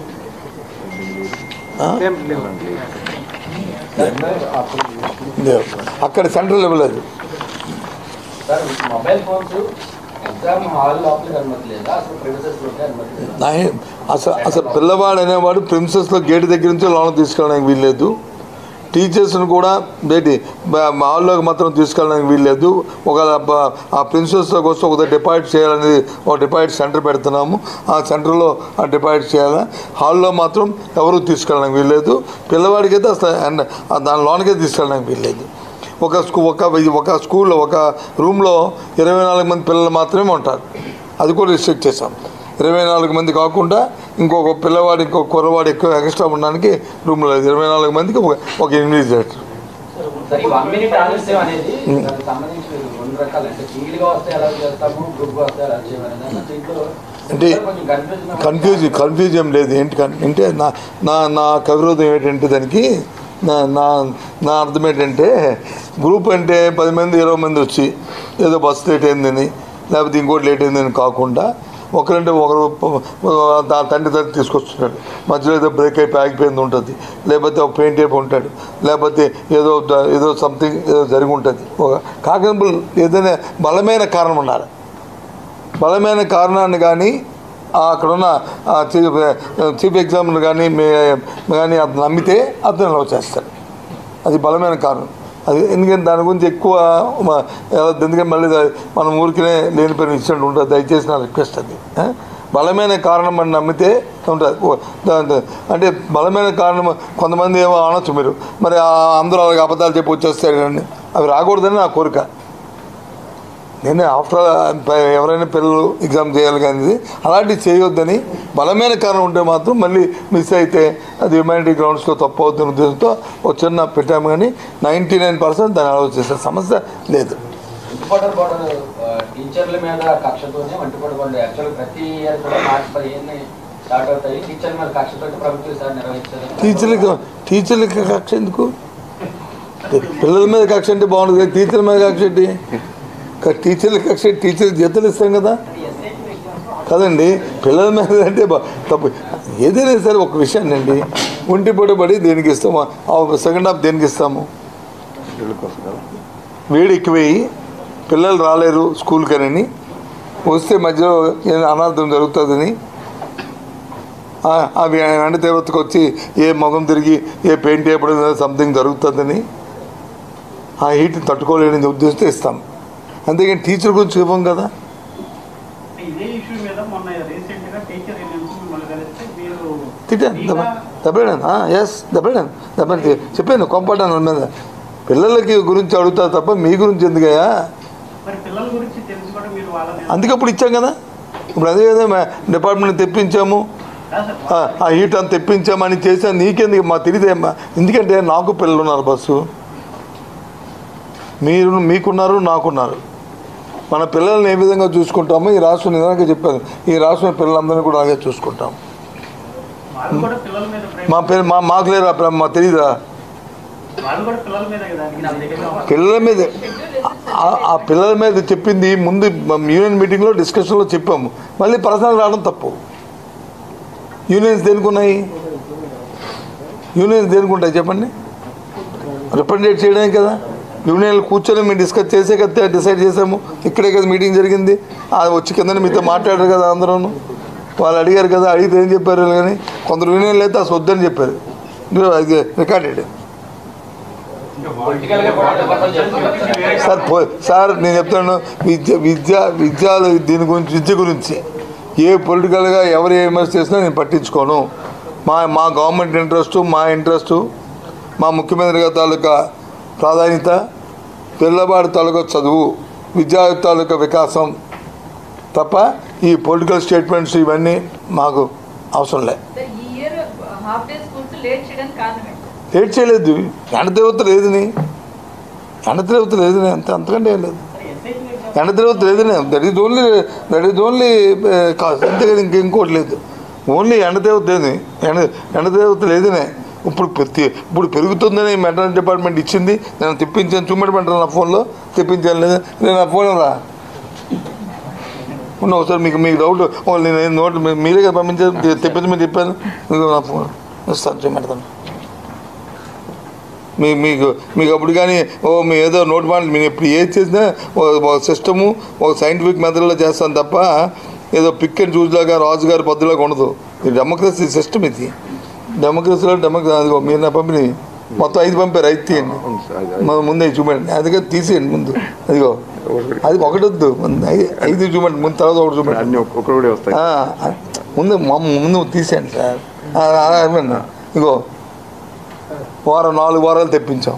లేవు. అక్కడ సెంటర్ లెవెల్ అది sir mobile phones exam hall లోపలికి అనుమతి లేదా అసలు ప్రిమిసెస్ లోకి అనుమతి లేదా నా- అసలు అసలు పిల్లవాడు అనేవాడు ప్రిన్సెస్లో గేట్ దగ్గర నుంచి లోన తీసుకెళ్ళడానికి వీల్లేదు టీచర్స్ని కూడా బయటి హాల్లోకి మాత్రం తీసుకెళ్ళడానికి వీల్లేదు ఒక ఆ ప్రిన్సెస్లోకి వస్తే ఒక డిపాజిట్ చేయాలనేది ఒక డిపాజిట్ సెంటర్ పెడుతున్నాము ఆ సెంటర్లో ఆ డిపాజిట్ చేయాలి హాల్లో మాత్రం ఎవరు తీసుకెళ్ళడానికి వీల్లేదు పిల్లవాడికి అయితే అసలు అండ్ దాని లోనకే తీసుకెళ్ళడానికి వీల్లేదు ఒక స్కూ ఒక ఒక స్కూల్లో ఒక రూమ్లో ఇరవై నాలుగు మంది పిల్లలు మాత్రమే ఉంటారు అది కూడా రిస్ట్రిక్ట్ చేసాం ఇరవై నాలుగు మంది కాకుండా ఇంకొక పిల్లవాడు ఇంకొక కుర్రవాడు ఎక్కువ ఎక్స్ట్రా ఉండడానికి రూమ్లో లేదు ఇరవై నాలుగు మందికి ఒక ఒక ఇన్విజిలేటర్ సార్ ఈ వన్ మినిట్ ఆలస్యం అనేది దానికి సంబంధించి రెండు రకాలు అంటే సింగిల్ గా వస్తే ఎలా చేస్తాము గ్రూప్ గా వస్తే ఎలా చేయమనేది అన్న దీంట్లో అంటే కొంచెం కన్ఫ్యూజన్ కన్ఫ్యూజ్ కన్ఫ్యూజ్ ఏం లేదు ఏంటి కన్- అంటే నా నా నా కవిరోధం ఏంటంటే దానికి నా నా నా అర్థం ఏంటంటే గ్రూప్ అంటే పది మంది ఇరవై మంది వచ్చి ఏదో బస్సు లేట్ అయిందని లేకపోతే ఇంకోటి లేట్ అయిందని కాకుండా ఒకరంటే ఒకరు తా తండ్రి తండ్రి తీసుకొస్తున్నాడు మధ్యలో ఏదో బ్రేక్ అయిపోయి ఆగిపోయింది ఉంటుంది లేకపోతే ఒక పెయింట్ అయిపోయి ఉంటాడు లేకపోతే ఏదో ద- ఏదో సంథింగ్ ఏదో జరిగి ఉంటుంది ఒక కాకనబుల్ ఏదైనా బలమైన కారణం ఉండాలి బలమైన కారణాన్ని కానీ అక్కడున్న ఆ చీఫ్ చీఫ్ ఎగ్జామినర్ కానీ మే కానీ అతను నమ్మితే అతను అలౌ చేస్తాడు అది బలమైన కారణం అది ఎందుకంటే దాని గురించి ఎక్కువ మ- ఎలా- ఎందుకంటే మళ్ళీ దా- మనం ఊరికినే లేని పని ఇచ్చినట్టు ఉంటుంది దయచేసి నా రిక్వెస్ట్ అది ఆ? బలమైన కారణం అని నమ్మితే ఉంటుంది ఓ, దా- దా- అంటే బలమైన కారణం కొంతమంది ఏమో అనొచ్చు మీరు మరి ఆ అందరూ అలాగే అబద్ధాలు చెప్పి వచ్చేస్తారని అవి రాకూడదని నా కోరిక నేను ఆఫ్టర్ ఎవరైనా పిల్లలు ఎగ్జామ్ చేయాలి కానీ అలాంటివి చేయొద్దని బలమైన కారణం ఉంటే మాత్రం మళ్ళీ మిస్ అయితే అది హ్యుమానిటీ గ్రౌండ్స్లో తప్పు అవుతున్న ఉద్దేశంతో ఒక చిన్న పెట్టాము కానీ నైంటీ నైన్ పర్సెంట్ దాన్ని అలవాటు చేసే సమస్య లేదు వంటిపడ బోర్డు టీచర్ల మీద కక్షతోనే వంటిపడ బోర్డు యాక్చువల్ ప్రతి ఇయర్ కూడా మార్చి పదిహేను స్టార్ట్ అవుతాయి టీచర్ మీద కక్షతో ప్రభుత్వం సార్ నిర్వహించారు టీచర్లకి టీచర్లకి కక్ష ఎందుకు పిల్లల మీద కక్ష అంటే బాగుంటుంది కానీ టీచర్ల మీద కక్ష ఏంటి క- టీచర్ల కక్ష టీచర్ జీతాలు ఇస్తాం కదా కదండి పిల్లల మీద అంటే బా- తప్పు ఏదైనా సరే ఒక విషయాన్ని అండి ఒంటి పడి దేనికి ఇస్తాము సెకండ్ హాఫ్ దేనికి ఇస్తాము వేడి ఎక్కువయ్యి పిల్లలు రాలేరు స్కూల్కి అని వస్తే మధ్యలో ఏదైనా అనార్థం జరుగుతుందని ఆ- అవి ఎండ తీవ్రతకు వచ్చి ఏ మొగం తిరిగి ఏ పెయింట్ వేయబడిన సంథింగ్ జరుగుతుందని ఆ హీట్ తట్టుకోలేని ఉద్దేశంతో ఇస్తాం అంతేగాని టీచర్ గురించి ఇవ్వం కదా ఇదే ఇష్యూ మీద మొన్న రీసెంట్ గా టీచర్ యూనియన్స్ మిమ్మల్ని కలిస్తే మీరు తిట్టాను దెబ్బ మీగా- దెబ్బడాను ఎస్ దెబ్బడాను దెబ్బని చెప్పాను కొంపడాను వాళ్ళ మీద పిల్లలకి గురించి అడుగుతా తప్ప మీ గురించి ఎందుకయ్యా మరి పిల్లల గురించి తెలిసి కూడా మీరు వాళ్ళని అందుకే అప్పుడు ఇచ్చాం కదా ఇప్పుడు అదే కదా మా డిపార్ట్మెంట్ తెప్పించాము కాదు ఆ, సార్, ఆ హీట్ అంత తెప్పించామని చేసాను నీకెందుకు మా తెలియదేమ్మా ఎందుకంటే నాకు పిల్లలు ఉన్నారు బస్సు మీరు మీకున్నారు నాకున్నారు మన పిల్లల్ని ఏ విధంగా చూసుకుంటామో ఈ రాష్ట్రం నిజంగా చెప్పాను ఈ రాష్ట్రం పిల్లలందరినీ కూడా అలాగే చూసుకుంటాం వాళ్ళు కూడా పిల్లల మీద ప్రేమ మా పిల్ల మా మాకు లేరా ప్రేమ మాకు తెలియదా వాళ్ళు కూడా పిల్లల మీద కదా మీ దగ్గర పిల్లల మీద ఆ- ఆ పిల్లల మీద చెప్పింది ముందు యూనియన్ మీటింగ్లో డిస్కషన్లో చెప్పాము మళ్ళీ పర్సనల్ రావడం తప్పు యూనియన్స్ దేనికి ఉన్నాయి యూనియన్స్ దేనికి ఉంటాయి చెప్పండి రిప్రజెంటేట్ చేయడానికి కదా యూనియన్లు కూర్చొని మేము డిస్కస్ చేసే కదా డిసైడ్ చేసాము ఇక్కడే కదా మీటింగ్ జరిగింది అది వచ్చి కింద మీతో మాట్లాడారు కదా అందరూ వాళ్ళు అడిగారు కదా అడిగితే ఏం చెప్పారు కానీ కొందరు యూనియన్లు అయితే అసలు వద్దని చెప్పారు ఇదిగో అది రికార్డెడ్ పొలిటికల్ గా కూడా అబద్ధాలు చెప్తున్నారు సార్. సార్ పో సార్ నేను చెప్తాను విద్య విద్య విద్య దీని గురించి విద్య గురించి ఏ పొలిటికల్గా ఎవరు ఏ విమర్శ చేసినా నేను పట్టించుకోను మా మా గవర్నమెంట్ ఇంట్రెస్ట్ మా ఇంట్రెస్ట్ మా ముఖ్యమంత్రి గారి తాలూకా ప్రాధాన్యత పిల్లవాడి తాలూకా చదువు విద్యార్థి తాలూకా వికాసం తప్ప ఈ పొలిటికల్ స్టేట్మెంట్స్ ఇవన్నీ మాకు అవసరం లేదు సార్ ఈ year half day schools late చేయడానికి కారణం ఏంటి ఏడ్ చేయలేదు ఎండదేవత లేదని ఎండదేవత లేదని అంత అంతకంటే ఏం లేదు ఎండదేవత లేదని that is only that is only కాదు అంతేగాని ఇంక ఇంకోటి లేదు ఓన్లీ ఎండదేవత లేదని ఎండ ఎండదేవత లేదనే ఇప్పుడు ప్రతి ఇప్పుడు పెరుగుతుందని మెటర్నల్ డిపార్ట్మెంట్ ఇచ్చింది నేను తెప్పించాను చూపెట్టమంటాను నా ఫోన్లో తెప్పించాను లేదా నేను నా ఫోన్ రా ఉన్న ఒకసారి మీకు మీకు డౌట్ ఓ నేను ఏం నోట్ మీ- మీరే కదా పంపించారు తె- తెప్పించమని చెప్పాను మీకు నా ఫోన్ ఇస్తాను చూపెడతాను మీ మీకు మీకు అప్పుడు కానీ ఓ మీ ఏదో నోట్ మాటలు మీరు ఎప్పుడు ఏది చేసినా ఒక- ఒక సిస్టము ఒక సైంటిఫిక్ మెథడ్లో చేస్తాను తప్ప ఏదో పిక్ అండ్ చూస్ లాగా రాజుగారి పద్ధతిలాగా ఉండదు ఇది డెమోక్రసీ సిస్టమ్ ఇది డెమోక్రసీలో డెమోక్రసీ అదిగో మీరు నా పంపిణీ మొత్తం ఐదు పంపారు ఐదు తీయండి మన ముందే చూపెట్టండి అందుకని తీసేయండి ముందు అదిగో అది ఒకటి వద్దు ముందు ఐదు ఐదు చూపెట్టండి ముందు తర్వాత ఒకటి చూపెట్టండి అన్ని ఒకటే వస్తాయి ఆ, ముందు మా- ముందు తీసేయండి సార్ ఆ, అలా అయిపోయింది ఇగో వారం నాలుగు వారాలు తెప్పించాం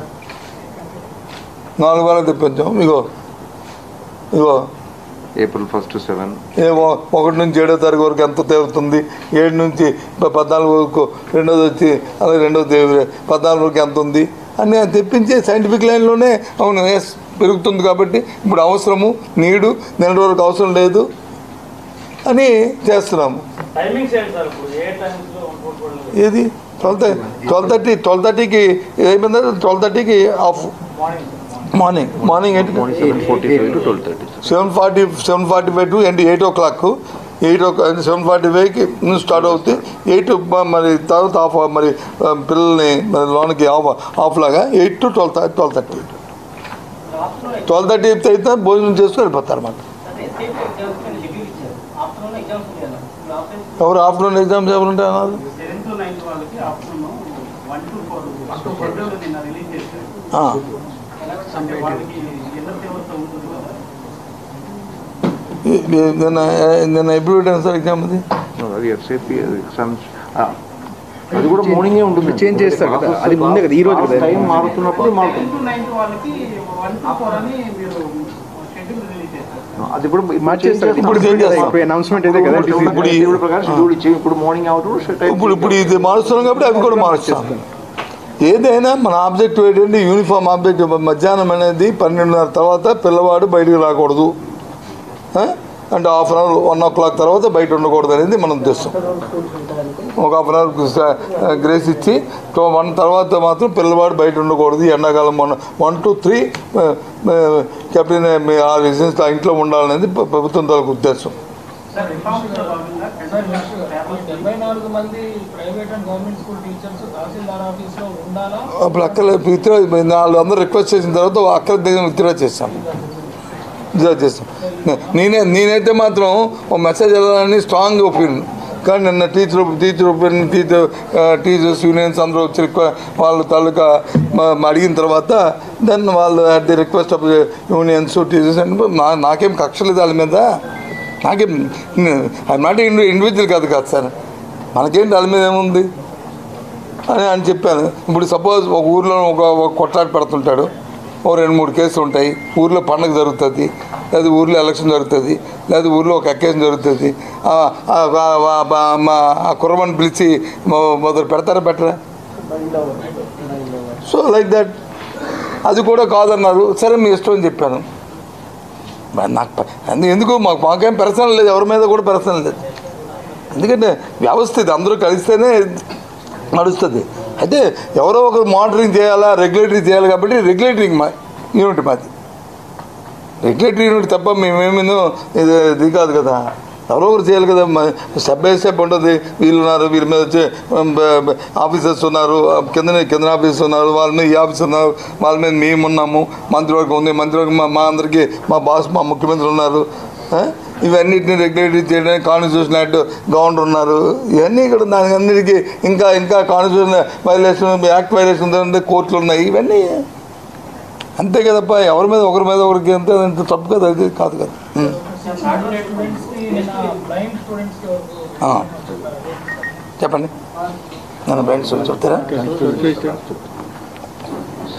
నాలుగు వారాలు తెప్పించాం ఇగో ఇగో ఏప్రిల్ ఫస్ట్ సెవెన్ ఏ ఓ- ఒకటి నుంచి ఏడో తారీఖు వరకు ఎంత తేలుతుంది ఏడు నుంచి ప- పద్నాలుగు వరకు రెండోది వచ్చి అలాగే రెండోది పద్నాలుగు వరకు ఎంత ఉంది అని అది తెప్పించే సైంటిఫిక్ లైన్లోనే అవును ఎస్ పెరుగుతుంది కాబట్టి ఇప్పుడు అవసరము నీడు నెల వరకు అవసరం లేదు అని చేస్తున్నాము టైమింగ్స్ ఏంటి సార్ ఇప్పుడు ఏ టైమ్స్లో ఫుట్బాల్ ఏది twelve thirty twelve thirty twelve థర్టీకి ఏమైంది ట్వెల్వ్ థర్టీకి of morning morning morning eight seven forty five to twelve thirty seven forty seven forty five to and eight o'clock eight o seven forty ఫైవ్కి start అవుతుంది eight మరి తర్వాత off మరి ఆ, పిల్లల్ని మరి లోనికి ఆఫ్ ఆఫ్ లాగా eight to twelve twelve thirty twelve thirty అయితే భోజనం చేసుకుని వెళ్ళిపోతారు అన్నమాట ఎవరు ఆఫ్టర్నూన్ ఎగ్జామ్స్ ఎవరు ఉంటాయి అన్నారు సెవెంత్ నైన్త్ వాళ్ళకి afternoon one to four schedule నిన్న రిలీజ్ చేశారు ఆ, అంటే వాళ్ళకి ఎంత తీవ్రత ఉంటుంది కదా ఈ- ఈ- నిన్న నిన్న ఎప్పుడు పెట్టాను సార్ ఎగ్జామ్ అది అది ఎఫ్సిపి ఎగ్జామ్స్ అది కూడా మార్నింగే ఉంటుంది చేంజ్ చేస్తారు కదా, అది ముందే కదా, ఈ రోజు కదా. టైం మారుతున్నప్పుడు మారుతుంది సెవెంత్ నైన్త్ వాళ్ళకి వన్ టు ఫోర్ అని మీరు షెడ్యూల్ రిలీజ్ చేశారు అది ఇప్పుడు మార్చేస్తారు ఇప్పుడు చేంజ్ చేస్తాం. ఇప్పుడు అనౌన్స్మెంట్ ఇదే కదా ఇప్పుడు ఇప్పుడు ఈ- ఇప్పుడు ప్రకారం షెడ్యూల్ ఇచ్చి ఇప్పుడు మార్నింగ్ అవుతుంది ఇప్పుడు ఇప్పుడు ఇది మారుస్తున్నాం కాబట్టి అవి కూడా మారుస్తాం ఏదైనా మన ఆబ్జెక్టివ్ ఏంటంటే యూనిఫామ్ ఆబ్జెక్టివ్ మధ్యాహ్నం అనేది పన్నెండున్నర తర్వాత పిల్లవాడు బయటికి రాకూడదు ఆ? అంటే half an hour one o'clock తర్వాత బయట ఉండకూడదు అనేది మన ఉద్దేశం ఒక హాఫ్ అన్ అవర్ గ్రేస్ ఇచ్చి టూ వన్ తర్వాత మాత్రం పిల్లవాడు బయట ఉండకూడదు ఈ ఎండాకాలం మొన్న వన్ టు త్రీ కెప్టెన్ ఆ రీజన్స్ ఆ ఇంట్లో ఉండాలనేది ప్ర- ప్రభుత్వం తాలూకు ఉద్దేశం సార్ రిఫార్మ్స్ లో భాగంగా సార్ టెన్ పేపర్స్ డెబ్బై నాలుగు మంది private and government school teachers tahsildar ఆఫీస్లో ఉండాలా అప్పుడు అక్కడ విత్డ్రా వాళ్ళు అందరూ రిక్వెస్ట్ చేసిన తర్వాత అక్కడ దగ్గర విత్డ్రా చేస్తాం విత్డ్రా చేస్తాం నే- నేనే నేనైతే మాత్రం ఒక మెసేజ్ వెళ్ళాలని స్ట్రాంగ్ ఒపీనియన్ కానీ నిన్న teacher teacher opinion teacher teachers unions అందరూ వచ్చి రిక్వ- వాళ్ళ తాలూకా మ- మ- అడిగిన తర్వాత దెన్ వాళ్ళు at the request of unions teachers and నా- నాకేం కక్ష లేదు వాళ్ళ మీద నాకేం ఐ నాట్ ఇండివిజువల్ కాదు కాదు సార్ మనకేంటి వాళ్ళ మీద ఏముంది అని అని చెప్పాను ఇప్పుడు సపోజ్ ఒక ఊర్లో ఒక ఒక కొట్లాట పెడుతుంటాడు ఓ రెండు మూడు కేసులు ఉంటాయి ఊర్లో పండగ జరుగుతుంది లేదా ఊర్లో ఎలక్షన్ జరుగుతుంది లేదా ఊర్లో ఒక అకేషన్ జరుగుతుంది ఆ, ఆ, ఆ, ఆ, ఆ, మా ఆ కుర్రమని పిలిచి మొ- మొదలు పెడతారా పెట్టరా సో లైక్ దట్ అది కూడా కాదన్నారు సరే మీ ఇష్టం అని చెప్పాను మరి నాకు ప- అందు- ఎందుకు మాకు మాకేం పెరసన లేదు ఎవరి మీద కూడా పెరసన లేదు ఎందుకంటే వ్యవస్థ ఇది అందరూ కలిస్తేనే నడుస్తుంది అయితే ఎవరో ఒకరు మానిటరింగ్ చేయాలా రెగ్యులేటరీ చేయాలి కాబట్టి రెగ్యులేటరింగ్ మా యూనిట్ మాది రెగ్యులేటరీ యూనిట్ తప్ప మేమేమో ఇది ఇది కాదు కదా ఎవరో ఒకరు చేయాలి కదా స్టెప్ బై స్టెప్ ఉంటుంది వీళ్ళు ఉన్నారు వీళ్ళ మీద వచ్చి ఆఫీసర్స్ ఉన్నారు కింద కింద ఆఫీసర్స్ ఉన్నారు వాళ్ళ మీద ఈ ఆఫీసర్ ఉన్నారు వాళ్ళ మీద మేము ఉన్నాము మంత్రివర్గం ఉంది మంత్రివర్గం మా మా అందరికీ మా బాస్ మా ముఖ్యమంత్రి ఉన్నారు ఆ? ఇవన్నిటిని రెగ్యులేటరీ చేయడానికి కాన్స్టిట్యూషన్ యాక్ట్ గవర్నర్ ఉన్నారు ఇవన్నీ ఇక్కడ దానికి అన్నిటికీ ఇంకా ఇంకా కాన్స్టిట్యూషన్ వైలేషన్ యాక్ట్ వైలేషన్ ఉందంటే కోర్టులు ఉన్నాయి ఇవన్నీ అంతే కదప్ప ఎవరి మీద ఒకరి మీద ఒకరికి ఎంత ఎంత తప్పు కదా అది కాదు కదా ఉం. స్టూడెంట్స్కి బ్లైండ్ స్టూడెంట్స్కి వరకు ఆ. చెప్పండి నన్ను ఫ్రెండ్స్ చెప్తారా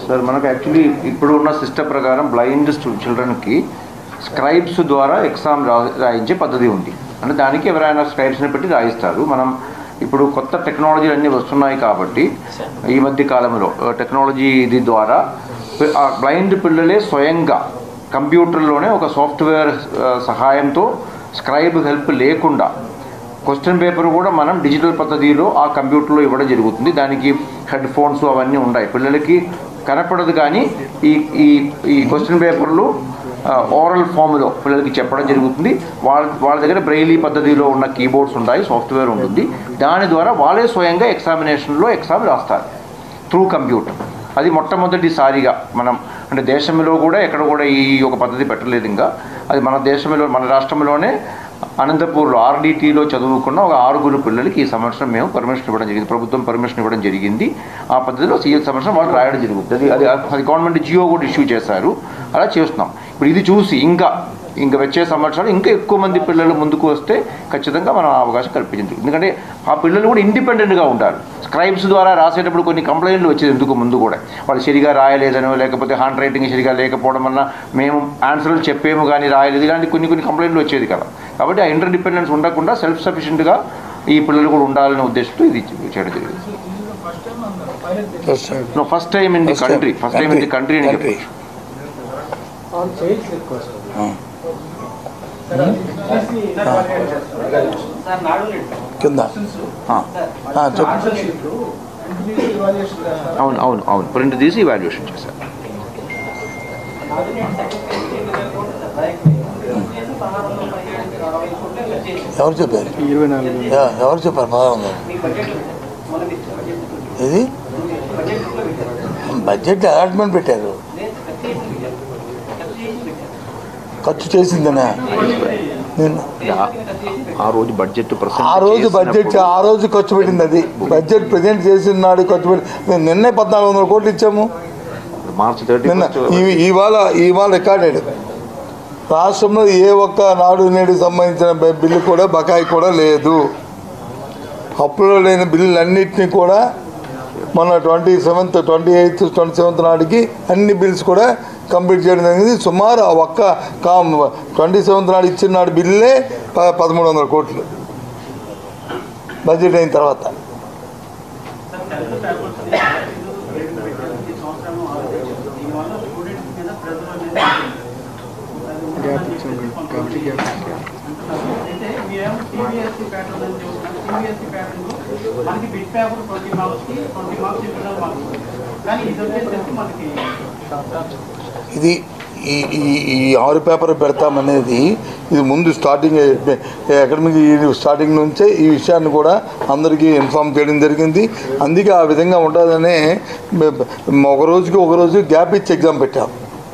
సార్ మనకు యాక్చువల్లీ ఇప్పుడు ఉన్న సిస్టమ్ ప్రకారం బ్లైండ్ చిల్డ్రన్కి స్క్రైబ్స్ ద్వారా ఎగ్జామ్ రా రాయించే పద్ధతి ఉంది అంటే దానికి ఎవరైనా స్క్రైబ్స్ని పెట్టి రాయిస్తారు మనం ఇప్పుడు కొత్త టెక్నాలజీలు అన్నీ వస్తున్నాయి కాబట్టి ఈ మధ్య కాలంలో టెక్నాలజీ ఇది ద్వారా పి- ఆ బ్లైండ్ పిల్లలే స్వయంగా కంప్యూటర్లోనే ఒక సాఫ్ట్వేర్ ఆ, సహాయంతో స్క్రైబ్ హెల్ప్ లేకుండా క్వశ్చన్ పేపర్ కూడా మనం డిజిటల్ పద్ధతిలో ఆ కంప్యూటర్లో ఇవ్వడం జరుగుతుంది దానికి హెడ్ ఫోన్స్ అవన్నీ ఉన్నాయి పిల్లలకి కనపడదు కానీ ఈ ఈ ఈ క్వశ్చన్ పేపర్లు ఓరల్ ఫామ్లో పిల్లలకి చెప్పడం జరుగుతుంది వాళ్ళ వాళ్ళ దగ్గర బ్రెయిలీ పద్ధతిలో ఉన్న కీబోర్డ్స్ ఉంటాయి సాఫ్ట్వేర్ ఉంటుంది దాని ద్వారా వాళ్ళే స్వయంగా ఎగ్జామినేషన్లో ఎగ్జామ్ రాస్తారు త్రూ కంప్యూటర్ అది మొట్టమొదటిసారిగా మనం అంటే దేశంలో కూడా ఎక్కడ కూడా ఈ ఒక పద్ధతి పెట్టలేదు ఇంకా అది మన దేశంలో మన రాష్ట్రంలోనే అనంతపూర్లో ఆర్డీటీలో చదువుకున్న ఒక ఆరుగురు పిల్లలకి ఈ సంవత్సరం మేము పర్మిషన్ ఇవ్వడం జరిగింది ప్రభుత్వం పర్మిషన్ ఇవ్వడం జరిగింది ఆ పద్ధతిలో సీఎల్ సంవత్సరం వాళ్ళు రాయడం జరుగుతుంది అది అది అది గవర్నమెంట్ జియో కూడా ఇష్యూ చేశారు అలా చేస్తున్నాం ఇప్పుడు ఇది చూసి ఇంకా ఇంకా వచ్చే సంవత్సరాలు ఇంకా ఎక్కువ మంది పిల్లలు ముందుకు వస్తే ఖచ్చితంగా మనం ఆ అవకాశం కల్పించదు ఎందుకంటే ఆ పిల్లలు కూడా ఇండిపెండెంట్గా ఉంటారు స్క్రైబ్స్ ద్వారా రాసేటప్పుడు కొన్ని కంప్లైంట్లు వచ్చేది ఎందుకు ముందు కూడా వాళ్ళు సరిగా రాయలేదనో లేకపోతే హ్యాండ్ రైటింగ్ సరిగా లేకపోవడం వల్ల మేము ఆన్సర్లు చెప్పేము కానీ రాయలేదు ఇలాంటి కొన్ని కొన్ని కంప్లైంట్లు వచ్చేది కదా కాబట్టి ఆ ఇంటర్ డిపెండెన్స్ ఉండకుండా సెల్ఫ్ సఫిషియెంట్గా ఈ పిల్లలు కూడా ఉండాలనే ఉద్దేశంతో ఇది చేయడం జరిగింది ఫస్ట్ టైం అన్నారు pilot first time. No first time in the First time. Country first time in the country అని Country. చెప్పచ్చు ఆన్ చైల్డ్స్ ఎక్కువ సార్ ఆ. సార్ అది చూసి సార్ నాడు నేడు కింద ఆ. ఆ, చెప్పు ఆన్సర్ షీట్లు కంటిన్యూస్ ఇవాల్యుయేషన్ చేస్తారు అవును అవును అవును ప్రింట్ తీసి ఇవాల్యుయేషన్ చేశారు నాడు నేడు సెకండ్ చేసి పదహారు పదిహేడు అరవై కోట్లు ఇలా చేసి ఎవరు చెప్పారు ఇరవై నాలుగు ఎ- ఎవరు చెప్పారు పదహారు వందలు మీ బడ్జెట్ మొన్న ఇచ్చిన బడ్జెట్ ఇది బడ్జెట్ లో పెట్టారు బడ్జెట్ అలాట్మెంట్ పెట్టారు లేదు ఖర్చు చేసి పెట్టారు ఖర్చు చేసి పెట్టారు ఖర్చు చేసిందనే నేను ఆ రోజు బడ్జెట్ ఆ రోజు బడ్జెట్ ఆ రోజు ఖర్చు పెట్టింది అది బడ్జెట్ ప్రజెంట్ చేసిన నాడు ఖర్చు పెట్టి మేము నిన్నే పద్నాలుగు వందల కోట్లు ఇచ్చాము మార్చ్ థర్టీ నిన్న ఈ- ఇవాళ ఇవాళ రికార్డెడ్ రాష్ట్రంలో ఏ ఒక్క నాడు నేడు సంబంధించిన బి- బిల్లు కూడా బకాయి కూడా లేదు అప్పులో లేని బిల్లులన్నింటినీ కూడా మన twenty seventh twenty eighth twenty seventh నాటికి అన్ని బిల్స్ కూడా కంప్లీట్ చేయడం జరిగింది సుమారు ఆ ఒక్క కా ట్వంటీ సెవెంత్ నాడు ఇచ్చిన నాడు బిల్లే ప పదమూడు వందల కోట్లు బడ్జెట్ అయిన తర్వాత సార్ టెన్త్ పేపర్స్ రేటింగ్ పెట్టారు ఈ సంవత్సరం ఆలోచించారు దీనివల్ల స్టూడెంట్స్ మీద ప్రెజర్ అనేది గ్యాప్ ఇచ్చాం కాబట్టి గ్యాప్ అంటున్నారు అయితే మీరేమో సిబిఎస్ఈ ప్యాటర్న్ అని చెప్తున్నారు సిబిఎస్ఈ ప్యాటర్న్లో మనకి బిట్ పేపర్ ట్వంటీ మార్క్స్కి ట్వంటీ మార్క్స్ ఇంటర్నల్ మార్క్స్ కానీ ఇది వచ్చేసరికి మనకి ఇది ఈ ఈ ఈ ఆరు పేపర్ పెడతామనేది ఇది ముందు స్టార్టింగ్ అకాడమిక్ స్టార్టింగ్ నుంచే ఈ విషయాన్ని కూడా అందరికీ ఇన్ఫామ్ చేయడం జరిగింది అందుకే ఆ విధంగా ఉంటుందనే మే- ఒక రోజుకి ఒక రోజు గ్యాప్ ఇచ్చి ఎగ్జామ్ పెట్టాం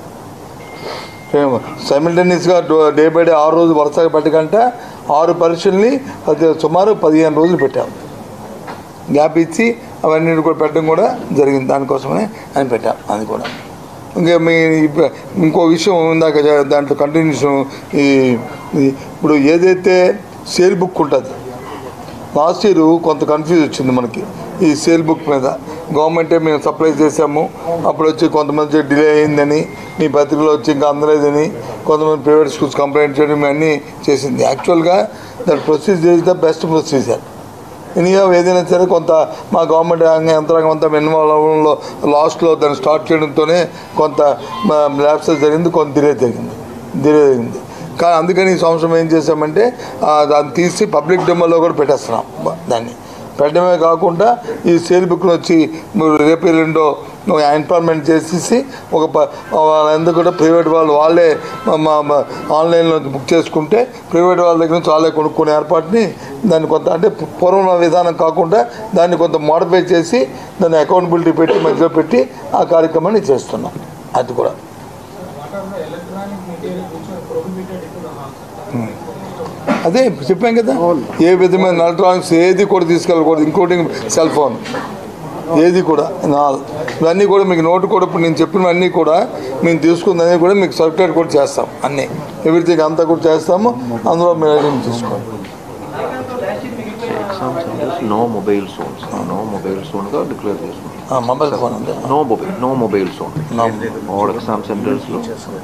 సైమిల్టేనియస్గా డే బై డే ఆరు రోజులు వరుసగా పెట్టకంటే ఆరు పరీక్షల్ని అది సుమారు పదిహేను రోజులు పెట్టాం గ్యాప్ ఇచ్చి అవన్నీ కూడా పెట్టడం కూడా జరిగింది దానికోసమనే అని పెట్టాం అది కూడా ఇంకా మీ ఇప్ప- ఇంకో విషయం ఇందాక జ- దాంట్లో కంటిన్యూషన్ ఈ ఈ ఇప్పుడు ఏదైతే సేల్ బుక్ ఉంటుంది లాస్ట్ ఇయర్ కొంత కన్ఫ్యూజ్ వచ్చింది మనకి ఈ సేల్ బుక్ మీద గవర్నమెంటే మేము సప్లై చేసాము అప్పుడు వచ్చి కొంతమంది డిలే అయిందని మీ పత్రికలో వచ్చి ఇంకా అందలేదని కొంతమంది ప్రైవేట్ స్కూల్స్ కంప్లైంట్ చేయడం అన్నీ చేసింది యాక్చువల్గా that procedure is the best procedure ఎనీగా ఏదైనా సరే కొంత మా గవర్నమెంట్ యంత్రాంగం యంత్రాంగం అంతా ఇన్వాల్వ్ అవ్వడంలో లాస్ట్లో దాన్ని స్టార్ట్ చేయడంతోనే కొంత ల్యాబ్సెస్ జరిగింది కొంత డిలే జరిగింది డిలే జరిగింది కానీ అందుకని ఈ సంవత్సరం ఏం చేసామంటే ఆ, దాన్ని తీసి పబ్లిక్ డెమోలో కూడా పెట్టేస్తున్నాం బ- దాన్ని పెట్టడమే కాకుండా ఈ సేల్ బుక్లు వచ్చి మీరు రేపు ఎల్లుండో ఇన్ఫార్మెంట్ చేసేసి ఒక ప- వాళ్ళందరూ కూడా ప్రైవేట్ వాళ్ళు వాళ్ళే మా- మా మా ఆన్లైన్లో బుక్ చేసుకుంటే ప్రైవేట్ వాళ్ళ దగ్గర నుంచి వాళ్ళే కొనుక్కునే ఏర్పాటుని దాన్ని కొంత అంటే పూర్వం విధానం కాకుండా దాన్ని కొంత మోడిఫై చేసి దాన్ని అకౌంటబిలిటీ పెట్టి మధ్యలో పెట్టి ఆ కార్యక్రమాన్ని చేస్తున్నాం అది కూడా వాటర్లో ఎలక్ట్రానిక్ మెటీరియల్ కూర్చొని ప్రొహిబిటెడ్ ఇన్ హాల్ అదే చెప్పాం కదా ఏ విధమైన ఎలక్ట్రానిక్స్ ఏది కూడా తీసుకెళ్ళకూడదు ఇంక్లూడింగ్ సెల్ ఫోన్ ఏది కూడా నా ఇవన్నీ కూడా మీకు నోటు కూడా ఇప్పుడు నేను చెప్పినవన్నీ కూడా మేము తీసుకుందని కూడా మీకు సర్క్యులేట్ కూడా చేస్తాం అన్నీ ఎవ్రీథింగ్ అంతా కూడా చేస్తాము అందులో మీరు ఐడెంటిఫై తీసుకోండి లాస్ట్ ఇయర్ మిగిలిపోయిన exam centers no mobile zones no mobile జోన్గా డిక్లేర్ చేసుకుంటాం మొబైల్ ఫోన్ ఉంది no mobile no mobile zone No. All exam సెంటర్స్లో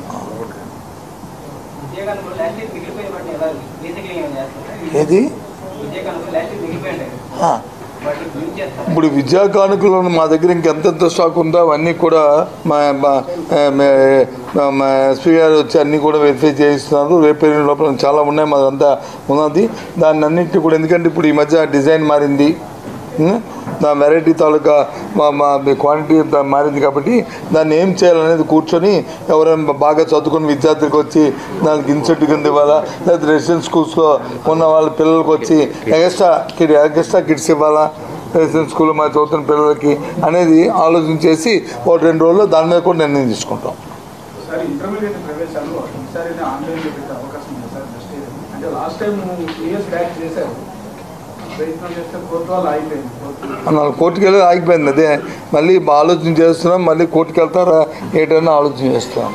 విజయకాంత్ లాస్ట్ ఇయర్ మిగిలిపోయిన వాటిని ఎలా రీసైక్లింగ్ ఏమైనా చేస్తారా ఏది విజయకాంత్ లాస్ట్ ఇయర్ మిగిలిపోయింది ఆ. వాటిని యూజ్ చేస్తారా ఇప్పుడు విద్యా కానుకలు మా దగ్గర ఇంకెంతెంత స్టాక్ ఉందో అవన్నీ కూడా మా మా- మా- మా ఎస్పీ గారు వచ్చి అన్నీ కూడా వెరిఫై చేయిస్తున్నారు రేపు ఎల్లుండి లోపల చాలా ఉన్నాయి మాదంతా ఉన్నది దాన్ని అన్నింటినీ కూడా ఎందుకంటే ఇప్పుడు ఈ మధ్య డిజైన్ మారింది ఉం? నా వెరైటీ తాలూకా మా మా క్వాంటిటీ మారింది కాబట్టి దాన్ని ఏం చేయాలనేది కూర్చొని ఎవరైనా బాగా చదువుకున్న విద్యార్థులకు వచ్చి దానికి ఇన్సెంట్ కింద ఇవ్వాలా లేదా రెసిడెన్స్ స్కూల్స్లో ఉన్న వాళ్ళ పిల్లలకు వచ్చి ఎక్స్ట్రా కిడ్ ఎక్స్ట్రా కిడ్స్ ఇవ్వాలా రెసిడెన్స్ స్కూల్లో మా చదువుతున్న పిల్లలకి అనేది ఆలోచన చేసి ఒక రెండు రోజుల్లో దాని మీద కూడా నిర్ణయం తీసుకుంటాం సార్ ఇంటర్మీడియట్ ప్రవేశాలు ఈసారి ఆన్లైన్లో పెట్టే అవకాశం ఉంది సార్ నెక్స్ట్ ఇయర్ అంటే last time three years back చేశారు ప్రయత్నం చేస్తే కోర్టు వాళ్ళు ఆగిపోయింది కోర్టు మన కోర్టుకు వెళ్ళి ఆగిపోయింది అదే మళ్ళీ ఆలోచన చేస్తున్నాం మళ్ళీ కోర్టుకు వెళ్తారా ఏంటన్నా ఆలోచన చేస్తున్నాం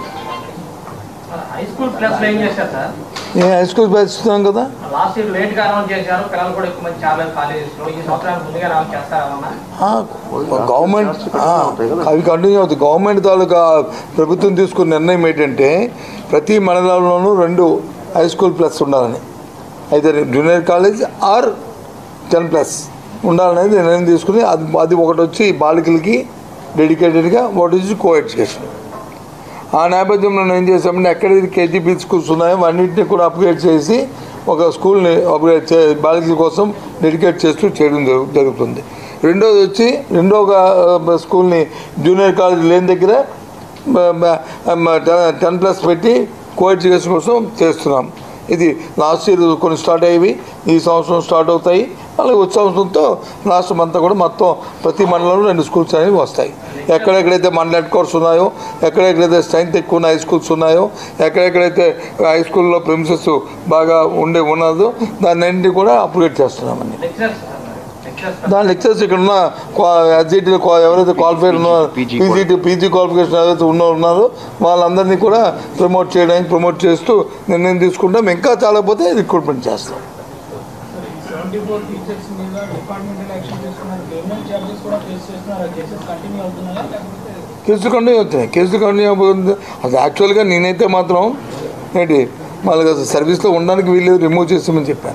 హై స్కూల్ ప్లస్ ఏం చేశారు సార్ నేను హై స్కూల్ ఇస్తున్నాం కదా లాస్ట్ ఇయర్ లేట్ గా అనౌన్స్ చేశారు పిల్లలు కూడా ఎక్కువ మంది చాలా కాలేజెస్ లో ఈ సంవత్సరానికి ముందుగా అనౌన్స్ చేస్తారన్నా ఆ, గవర్నమెంట్ ఆ, అవి కంటిన్యూ అవుతాయి గవర్నమెంట్ తాలూకా ప్రభుత్వం తీసుకున్న నిర్ణయం ఏంటంటే ప్రతి మండలంలోనూ రెండు హై స్కూల్ ప్లస్ ఉండాలని అయితే junior college or ten plus ఉండాలనేది నిర్ణయం తీసుకుని అది అది ఒకటి వచ్చి బాలికలకి డెడికేటెడ్గా ఒకటి వచ్చి కో ఎడ్యుకేషన్ ఆ నేపథ్యంలో నేను ఏం చేసామంటే ఎక్కడైతే కేజీబీ స్కూల్స్ ఉన్నాయో అన్నింటినీ కూడా అప్గ్రేడ్ చేసి ఒక స్కూల్ని అప్గ్రేడ్ చే బాలికల కోసం డెడికేట్ చేస్తూ చేయడం జరుగు- జరుగుతుంది రెండోది వచ్చి రెండో ఒక, ఆ, స్కూల్ని జూనియర్ కాలేజ్ లేని దగ్గర బ- బ- మ- టెన్- టెన్ ప్లస్ పెట్టి కో ఎడ్యుకేషన్ కోసం చేస్తున్నాం ఇది లాస్ట్ ఇయర్ కొన్ని స్టార్ట్ అయ్యేవి ఈ సంవత్సరం స్టార్ట్ అవుతాయి అలాగే వచ్చే సంవత్సరంతో రాష్ట్రం అంతా కూడా మొత్తం ప్రతి మండలంలో రెండు స్కూల్స్ అనేవి వస్తాయి ఎక్కడెక్కడైతే మండల హెడ్ కోర్స్ ఉన్నాయో ఎక్కడెక్కడైతే స్ట్రెంత్ ఎక్కువ ఉన్న హై స్కూల్స్ ఉన్నాయో ఎక్కడెక్కడైతే హై స్కూల్లో ప్రిన్సెస్ బాగా ఉండే ఉన్నదో దాన్ని అన్నింటినీ కూడా అప్గ్రేడ్ చేస్తున్నామండి లెక్చరర్స్ లెక్చరర్స్ దాని లెక్చర్స్ ఇక్కడ ఉన్న ఎస్జిటి ఎవరైతే క్వాలిఫైడ్ ఉన్నారో PG పీజీ పీజీ క్వాలిఫికేషన్ ఎవరైతే ఉన్న ఉన్నారో వాళ్ళందరినీ కూడా ప్రమోట్ చేయడానికి ప్రమోట్ చేస్తూ నిర్ణయం తీసుకుంటాం ఇంకా చాలా పోతే రిక్రూట్మెంట్ చేస్తాం సెవెంటీ ఫోర్ టీచర్స్ మీద డిపార్ట్మెంటల్ యాక్షన్ చేస్తున్నారు పేమెంట్ ఛార్జెస్ కూడా ఫేస్ చేస్తున్నారు ఆ కేసెస్ కంటిన్యూ అవుతున్నాయా లేకపోతే కేసులు కంటిన్యూ అవుతాయి కేసులు కంటిన్యూ అవుతుంది అది యాక్చువల్గా నేనైతే మాత్రం ఏంటి వాళ్ళకి అసలు సర్వీస్లో ఉండడానికి వీళ్ళు రిమూవ్ చేస్తామని చెప్పాను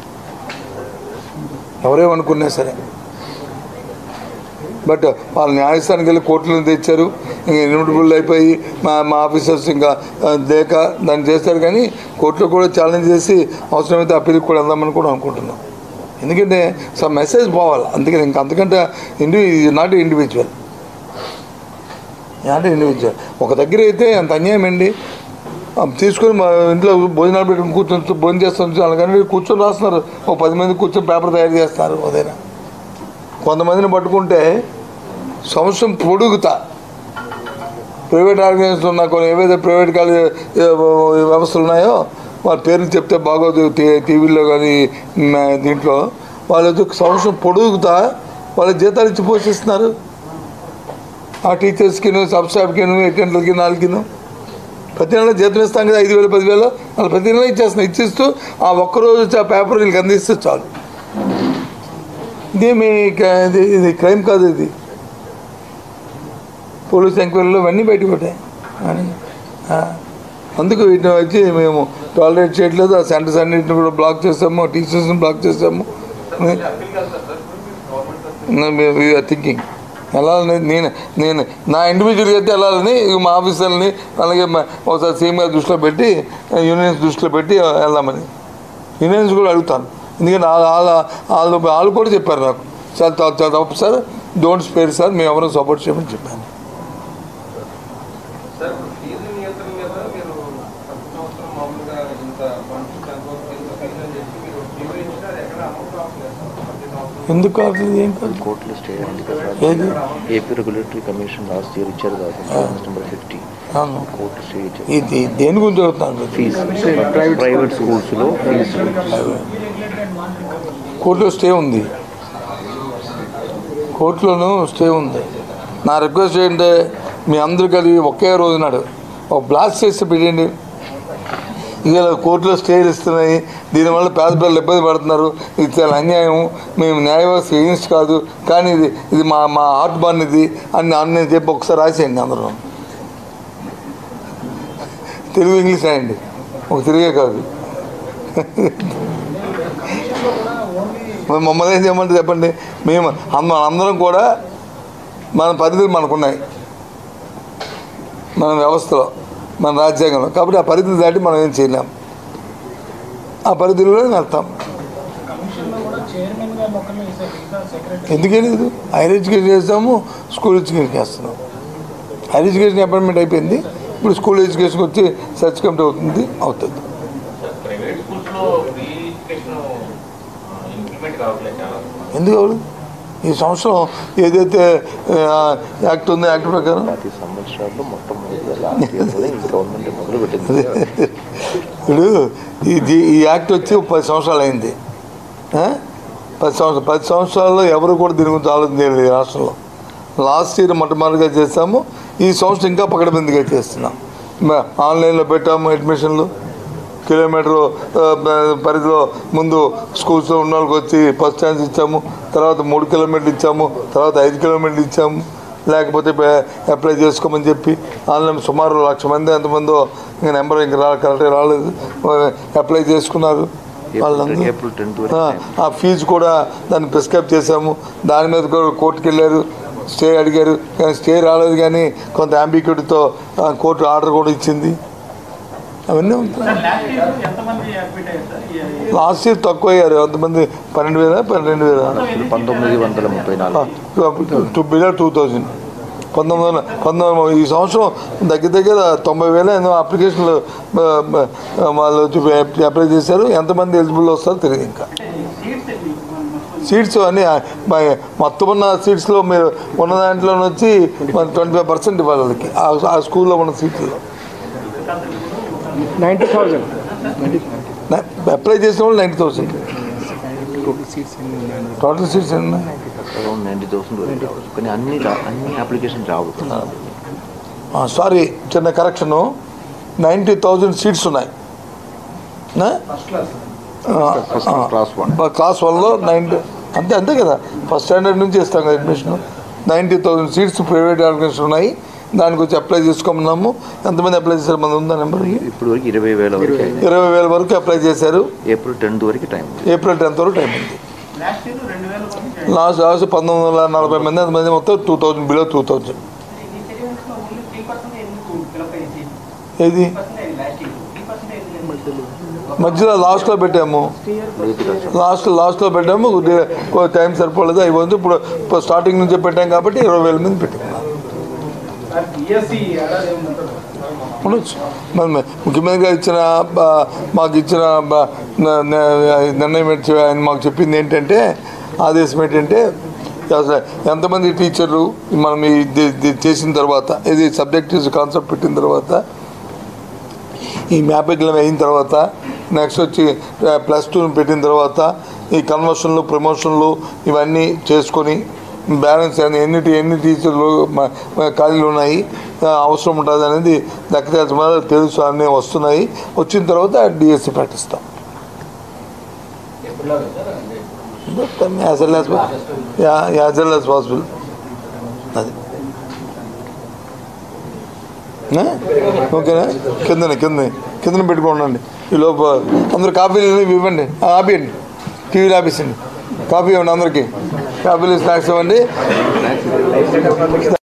ఎవరేమనుకున్నా సరే బట్ వాళ్ళు న్యాయస్థానానికి వెళ్ళి కోర్టులను తెచ్చారు ఇంకా ఇన్విటబుల్ అయిపోయి మా మా ఆఫీసర్స్ ఇంకా ఆ, లేక దాన్ని చేస్తారు కానీ కోర్టులో కూడా ఛాలెంజ్ చేసి అవసరమైతే అప్పీల్కి కూడా వెళ్దామని కూడా అనుకుంటున్నాం ఎందుకంటే సమ్ మెసేజ్ పోవాలి అందుకని ఇంకా అంతకంటే ఇండి నాట్ ఇండివిజువల్ అంటే ఇండివిజువల్ ఒక దగ్గర అయితే అంత అన్యాయం అండి ఆ, తీసుకొని మా ఇంట్లో భోజనాలు పెట్టుకుని కూర్చొని భోజనం చేస్తాం అలాగని కూర్చొని రాస్తున్నారు ఒక పది మంది కూర్చొని పేపర్ తయారు చేస్తున్నారు ఉదయం కొంతమందిని పట్టుకుంటే సంవత్సరం పొడుగుతా ప్రైవేట్ ఆర్గనైజేషన్ ఉన్న కొన్ని ఏవైతే ప్రైవేట్ కాలేజ్ వ్యవస్థలు ఉన్నాయో వాళ్ళ పేర్లు చెప్తే బాగోదు టీ- టీవీలో కానీ మ్, దీంట్లో వాళ్ళు వచ్చి సంవత్సరం పొడుగుతా వాళ్ళ జీతాలు ఇచ్చి పోషిస్తున్నారు ఆ టీచర్స్కి సబ్ స్టాఫ్కి అటెండర్కి నాలుగుకి ప్రతి నెల జీతం ఇస్తాం కదా ఐదు వేలు పదివేలు వాళ్ళు ప్రతి నెల ఇచ్చేస్తున్నాం ఇచ్చిస్తూ ఆ ఒక్కరోజు వచ్చి ఆ పేపర్ వీళ్ళకి అందిస్తే చాలు ఇదేమి క- ఇది ఇది క్రైమ్ కాదు ఇది పోలీస్ ఎంక్వైరీలో ఇవన్నీ బయటకు పడ్డాయి అని ఆ, అందుకు వీటిని వచ్చి మేము టాలరేట్ చేయట్లేదు ఆ సెంటర్స్ అన్నింటిని కూడా బ్లాక్ చేస్తాము టీచర్స్ని బ్లాక్ చేస్తాము వీఆర్ థింకింగ్ వెళ్ళాలని నేను నేను నా ఇండివిజువల్గా అయితే వెళ్ళాలని ఇక మా ఆఫీసర్ని అలాగే మా ఒకసారి సీఎం గారి దృష్టిలో పెట్టి యూనియన్స్ దృష్టిలో పెట్టి వెళ్దామని యూనియన్స్ కూడా అడుగుతాను ఎందుకంటే వాళ్ళ వాళ్ళ వాళ్ళు వాళ్ళు కూడా చెప్పారు నాకు సార్ చాలా చాలా తప్పు సార్ డోంట్ స్పేర్ సార్ మేము ఎవరైనా సపోర్ట్ చేయమని చెప్పాను సార్ ఇప్పుడు ఫీజు నియంత్రణ మీద మీరు ప్రతి సంవత్సరం మామూలుగా ఇంత ఫండ్స్ ఎంతవరకు ఇంత ఫీజు అని చెప్పి మీరు వివరించినా అది ఎక్కడ అమౌంట్ రావట్లేదు సార్ ప్రతి సంవత్సరం ఎందుకు కావట్లేదు ఏం కాదు కోర్టులో స్టే అయింది కదా ఏది AP regulatory commission last year ఇచ్చారు కాదు నెంబర్ ఫిఫ్టీ అవును కోర్టు స్టే ఇచ్చారు ఇది దేని గురించి చెబుతున్నాను ఫీజు ప్రైవేట్ స్కూల్స్లో ఫీజు కోర్టులో స్టే ఉంది కోర్టులోనూ స్టే ఉంది నా రిక్వెస్ట్ ఏంటంటే మీ అందరూ కలిసి ఒకే రోజు నాడు ఒక బ్లాస్ట్ చేసి పెట్టండి ఇక కోర్టులో స్టేలు ఇస్తున్నాయి దీనివల్ల పేద పిల్లలు ఇబ్బంది పడుతున్నారు ఇది చాలా అన్యాయం మేము న్యాయ వ్యవస్థ ఎయిన్స్ కాదు కానీ ఇది ఇది మా మా హార్ట్ బాన్ ఇది అని అన్నీ చెప్పి ఒకసారి రాసేయండి అందరూ తెలుగు ఇంగ్లీష్ రాయండి ఒక తెలుగే కాదు మరి మమ్మల్ని ఏం చేయమంటే చెప్పండి మేము అంద- అందరం కూడా మన పరిధులు మనకున్నాయి మన వ్యవస్థలో మన రాజ్యాంగంలో కాబట్టి ఆ పరిధి దాటి మనం ఏం చేయలేం ఆ పరిధిలో వెళ్తాం కమిషన్లో కూడా చైర్మన్ గా మొక్కలు వేసారు ఇంకా సెక్రటరీ ఎందుకే లేదు హైయర్ ఎడ్యుకేషన్ చేస్తాము స్కూల్ ఎడ్యుకేషన్ చేస్తున్నాం హైయర్ ఎడ్యుకేషన్ అపాయింట్మెంట్ అయిపోయింది ఇప్పుడు స్కూల్ ఎడ్యుకేషన్ వచ్చి సర్చ్ కమిటీ అవుతుంది అవుతుంది ప్రైవేట్ స్కూల్స్లో ఫ్రీ ఎడ్యుకేషన్ ఇంప్లిమెంట్ కావట్లేదు చాలా ఎందుకు అవ్వదు ఈ సంవత్సరం ఏదైతే ఆ, యాక్ట్ ఉందో యాక్ట్ ప్రకారం ప్రతి సంవత్సరాల్లో మొట్టమొదటి గవర్నమెంట్ మొదలు పెట్టింది ఇప్పుడు ఇది ఈ యాక్ట్ వచ్చి పది సంవత్సరాలు అయింది ఆ? పది సంవత్సరాలు పది సంవత్సరాల్లో ఎవరు కూడా దీని గురించి ఆలోచన చేయలేదు ఈ రాష్ట్రంలో లాస్ట్ ఇయర్ మొట్టమొదటిగా చేస్తాము ఈ సంవత్సరం ఇంకా పకడబందిగా చేస్తున్నాం మ- ఆన్లైన్లో పెట్టాము అడ్మిషన్లు కిలోమీటర్ ఆ, ప- పరిధిలో ముందు స్కూల్స్లో ఉన్న వాళ్ళకి వచ్చి ఫస్ట్ ఛాన్స్ ఇచ్చాము తర్వాత మూడు కిలోమీటర్లు ఇచ్చాము తర్వాత ఐదు కిలోమీటర్లు ఇచ్చాము లేకపోతే పే- అప్లై చేసుకోమని చెప్పి ఆన్లైన్ సుమారు లక్ష మంది ఎంతమందో ఇంకా నెంబర్ ఇంకా రా కరెక్ట్గా రాలేదు అప్లై చేసుకున్నారు వాళ్ళందరూ ఏప్రిల్ 10th వరకు ఆ, ఆ ఫీజు కూడా దాన్ని ప్రిస్క్రైబ్ చేశాము దాని మీద కూడా కోర్టుకు వెళ్ళారు స్టే అడిగారు కానీ స్టే రాలేదు కానీ కొంత అంబిక్యూటీతో కోర్టు ఆర్డర్ కూడా ఇచ్చింది అవన్నీ ఉంటాయి సార్ లాస్ట్ ఇయర్ ఎంతమంది అడ్మిట్ అయ్యారు సార్ ఈ- ఈ- లాస్ట్ ఇయర్ తక్కువ అయ్యారు ఎంతమంది పన్నెండు వేల పన్నెండు వేల పంతొమ్మిది వందల ముప్పై నాలుగు టూ బిలో టూ థౌజండ్ పంతొమ్మిది వందల పంతొమ్మిది వందల- ఈ సంవత్సరం దగ్గర దగ్గర తొంభై వేల ఎన్నో అప్లికేషన్లు ఆ, ఆ, వాళ్ళు వచ్చి అప్లై చేశారు ఎంతమంది ఎలిజిబుల్ వస్తారో తెలియదు ఇంకా సీట్స్ ఎన్ని? మొత్తం సీట్స్ అన్ని ఆ, మ- మొత్తం ఉన్న సీట్స్లో మీరు ఉన్న దాంట్లో వచ్చి ట్వంటీ ఫైవ్ పర్సెంట్ ఇవ్వాలి వాళ్ళకి ఆ- ఆ స్కూల్లో ఉన్న సీట్లు నైంటీ థౌజండ్ అప్లై చేసిన వాళ్ళు నైంటీ థౌసండ్ టోటల్ సీట్స్ ఎన్ని ఉన్నాయి టోటల్ సీట్స్ ఎన్ని ఉన్నాయి అరౌండ్ నైంటీ థౌసండ్ వరకు రావచ్చు కానీ అన్ని రా- అన్ని అప్లికేషన్ రావు సారీ చిన్న కరెక్షను నైంటీ థౌజండ్ సీట్స్ ఉన్నాయి నా? First class first class one మా క్లాస్ వన్లో నైంటీ అంతే అంతే కదా ఫస్ట్ స్టాండర్డ్ నుంచి ఇస్తాం కదా admission ninety thousand seats private organization ఉన్నాయి దానికి వచ్చి అప్లై చేసుకోమన్నాము ఎంతమంది అప్లై చేశారు మన ఉందా నెంబర్ ఇప్పుడు వరకు ఇరవై వేల వరకు అయింది. ఇరవై వేల వరకు అప్లై చేశారు ఏప్రిల్ టెన్త్ వరకు టైం ఉంది. ఏప్రిల్ టెన్త్ వరకు టైం ఉంది లాస్ట్ ఇయర్ రెండు వేల మంది జాయిన్ లాస్ట్ లాస్ట్ పంతొమ్మిది వందల నలభై మంది అంతమంది మొత్తం two thousand below two thousand ఈ తెలియన్స్లో ఓన్లీ త్రీ పర్సెంట్ ఎందుకు ఫిలప్ అయ్యింది ఏది percent last year three percent మధ్యలో లాస్ట్లో పెట్టాము లాస్ట్ లాస్ట్లో పెట్టాము కొద్దిగా టైం సరిపోలేదు అయిపోయింది ఇప్పుడు ఇప్పుడు స్టార్టింగ్ నుంచే పెట్టాం కాబట్టి ఇరవై వేల మంది పెట్టాము బిఎస్సి ఏడాది ఏముంటుంది ఉండొచ్చు మరి మే- ముఖ్యమంత్రిగా ఇచ్చిన బ- మాకు ఇచ్చిన బ- న- న- నిర్ణయం ఏంటి ఆయన మాకు చెప్పింది ఏంటంటే ఆదేశం ఏంటంటే అసలు ఎంతమంది టీచర్లు మనం ఇది ఇది చేసిన తర్వాత ఇది సబ్జెక్ట్ కాన్సెప్ట్ పెట్టిన తర్వాత ఈ మ్యాపింగ్లు అయిన తర్వాత నెక్స్ట్ వచ్చి ప్లస్ టూ పెట్టిన తర్వాత ఈ కన్వర్షన్లు ప్రమోషన్లు ఇవన్నీ చేసుకొని బ్యాలెన్స్ అని ఎన్ని ఎన్ని టీచర్లు మ- మ- ఖాళీలు ఉన్నాయి ఆ, అవసరం ఉంటుంది అనేది దక్క తెలుసు అన్నీ వస్తున్నాయి వచ్చిన తర్వాత డిఎస్సి ప్రకటిస్తాం ఎప్పుడులాగా సార్ అంటే as well as as well as possible అది ఆ? ఓకేనా కిందనే కింద కిందన పెట్టుకోండి ఈ లోపు అందరు కాఫీలు ఇవి ఇవ్వండి ఆ, ఆపియండి టీవీలో ఆపేసండి కాఫీ ఇవ్వండి అందరికీ కాఫీలు స్నాక్స్ ఇవ్వండి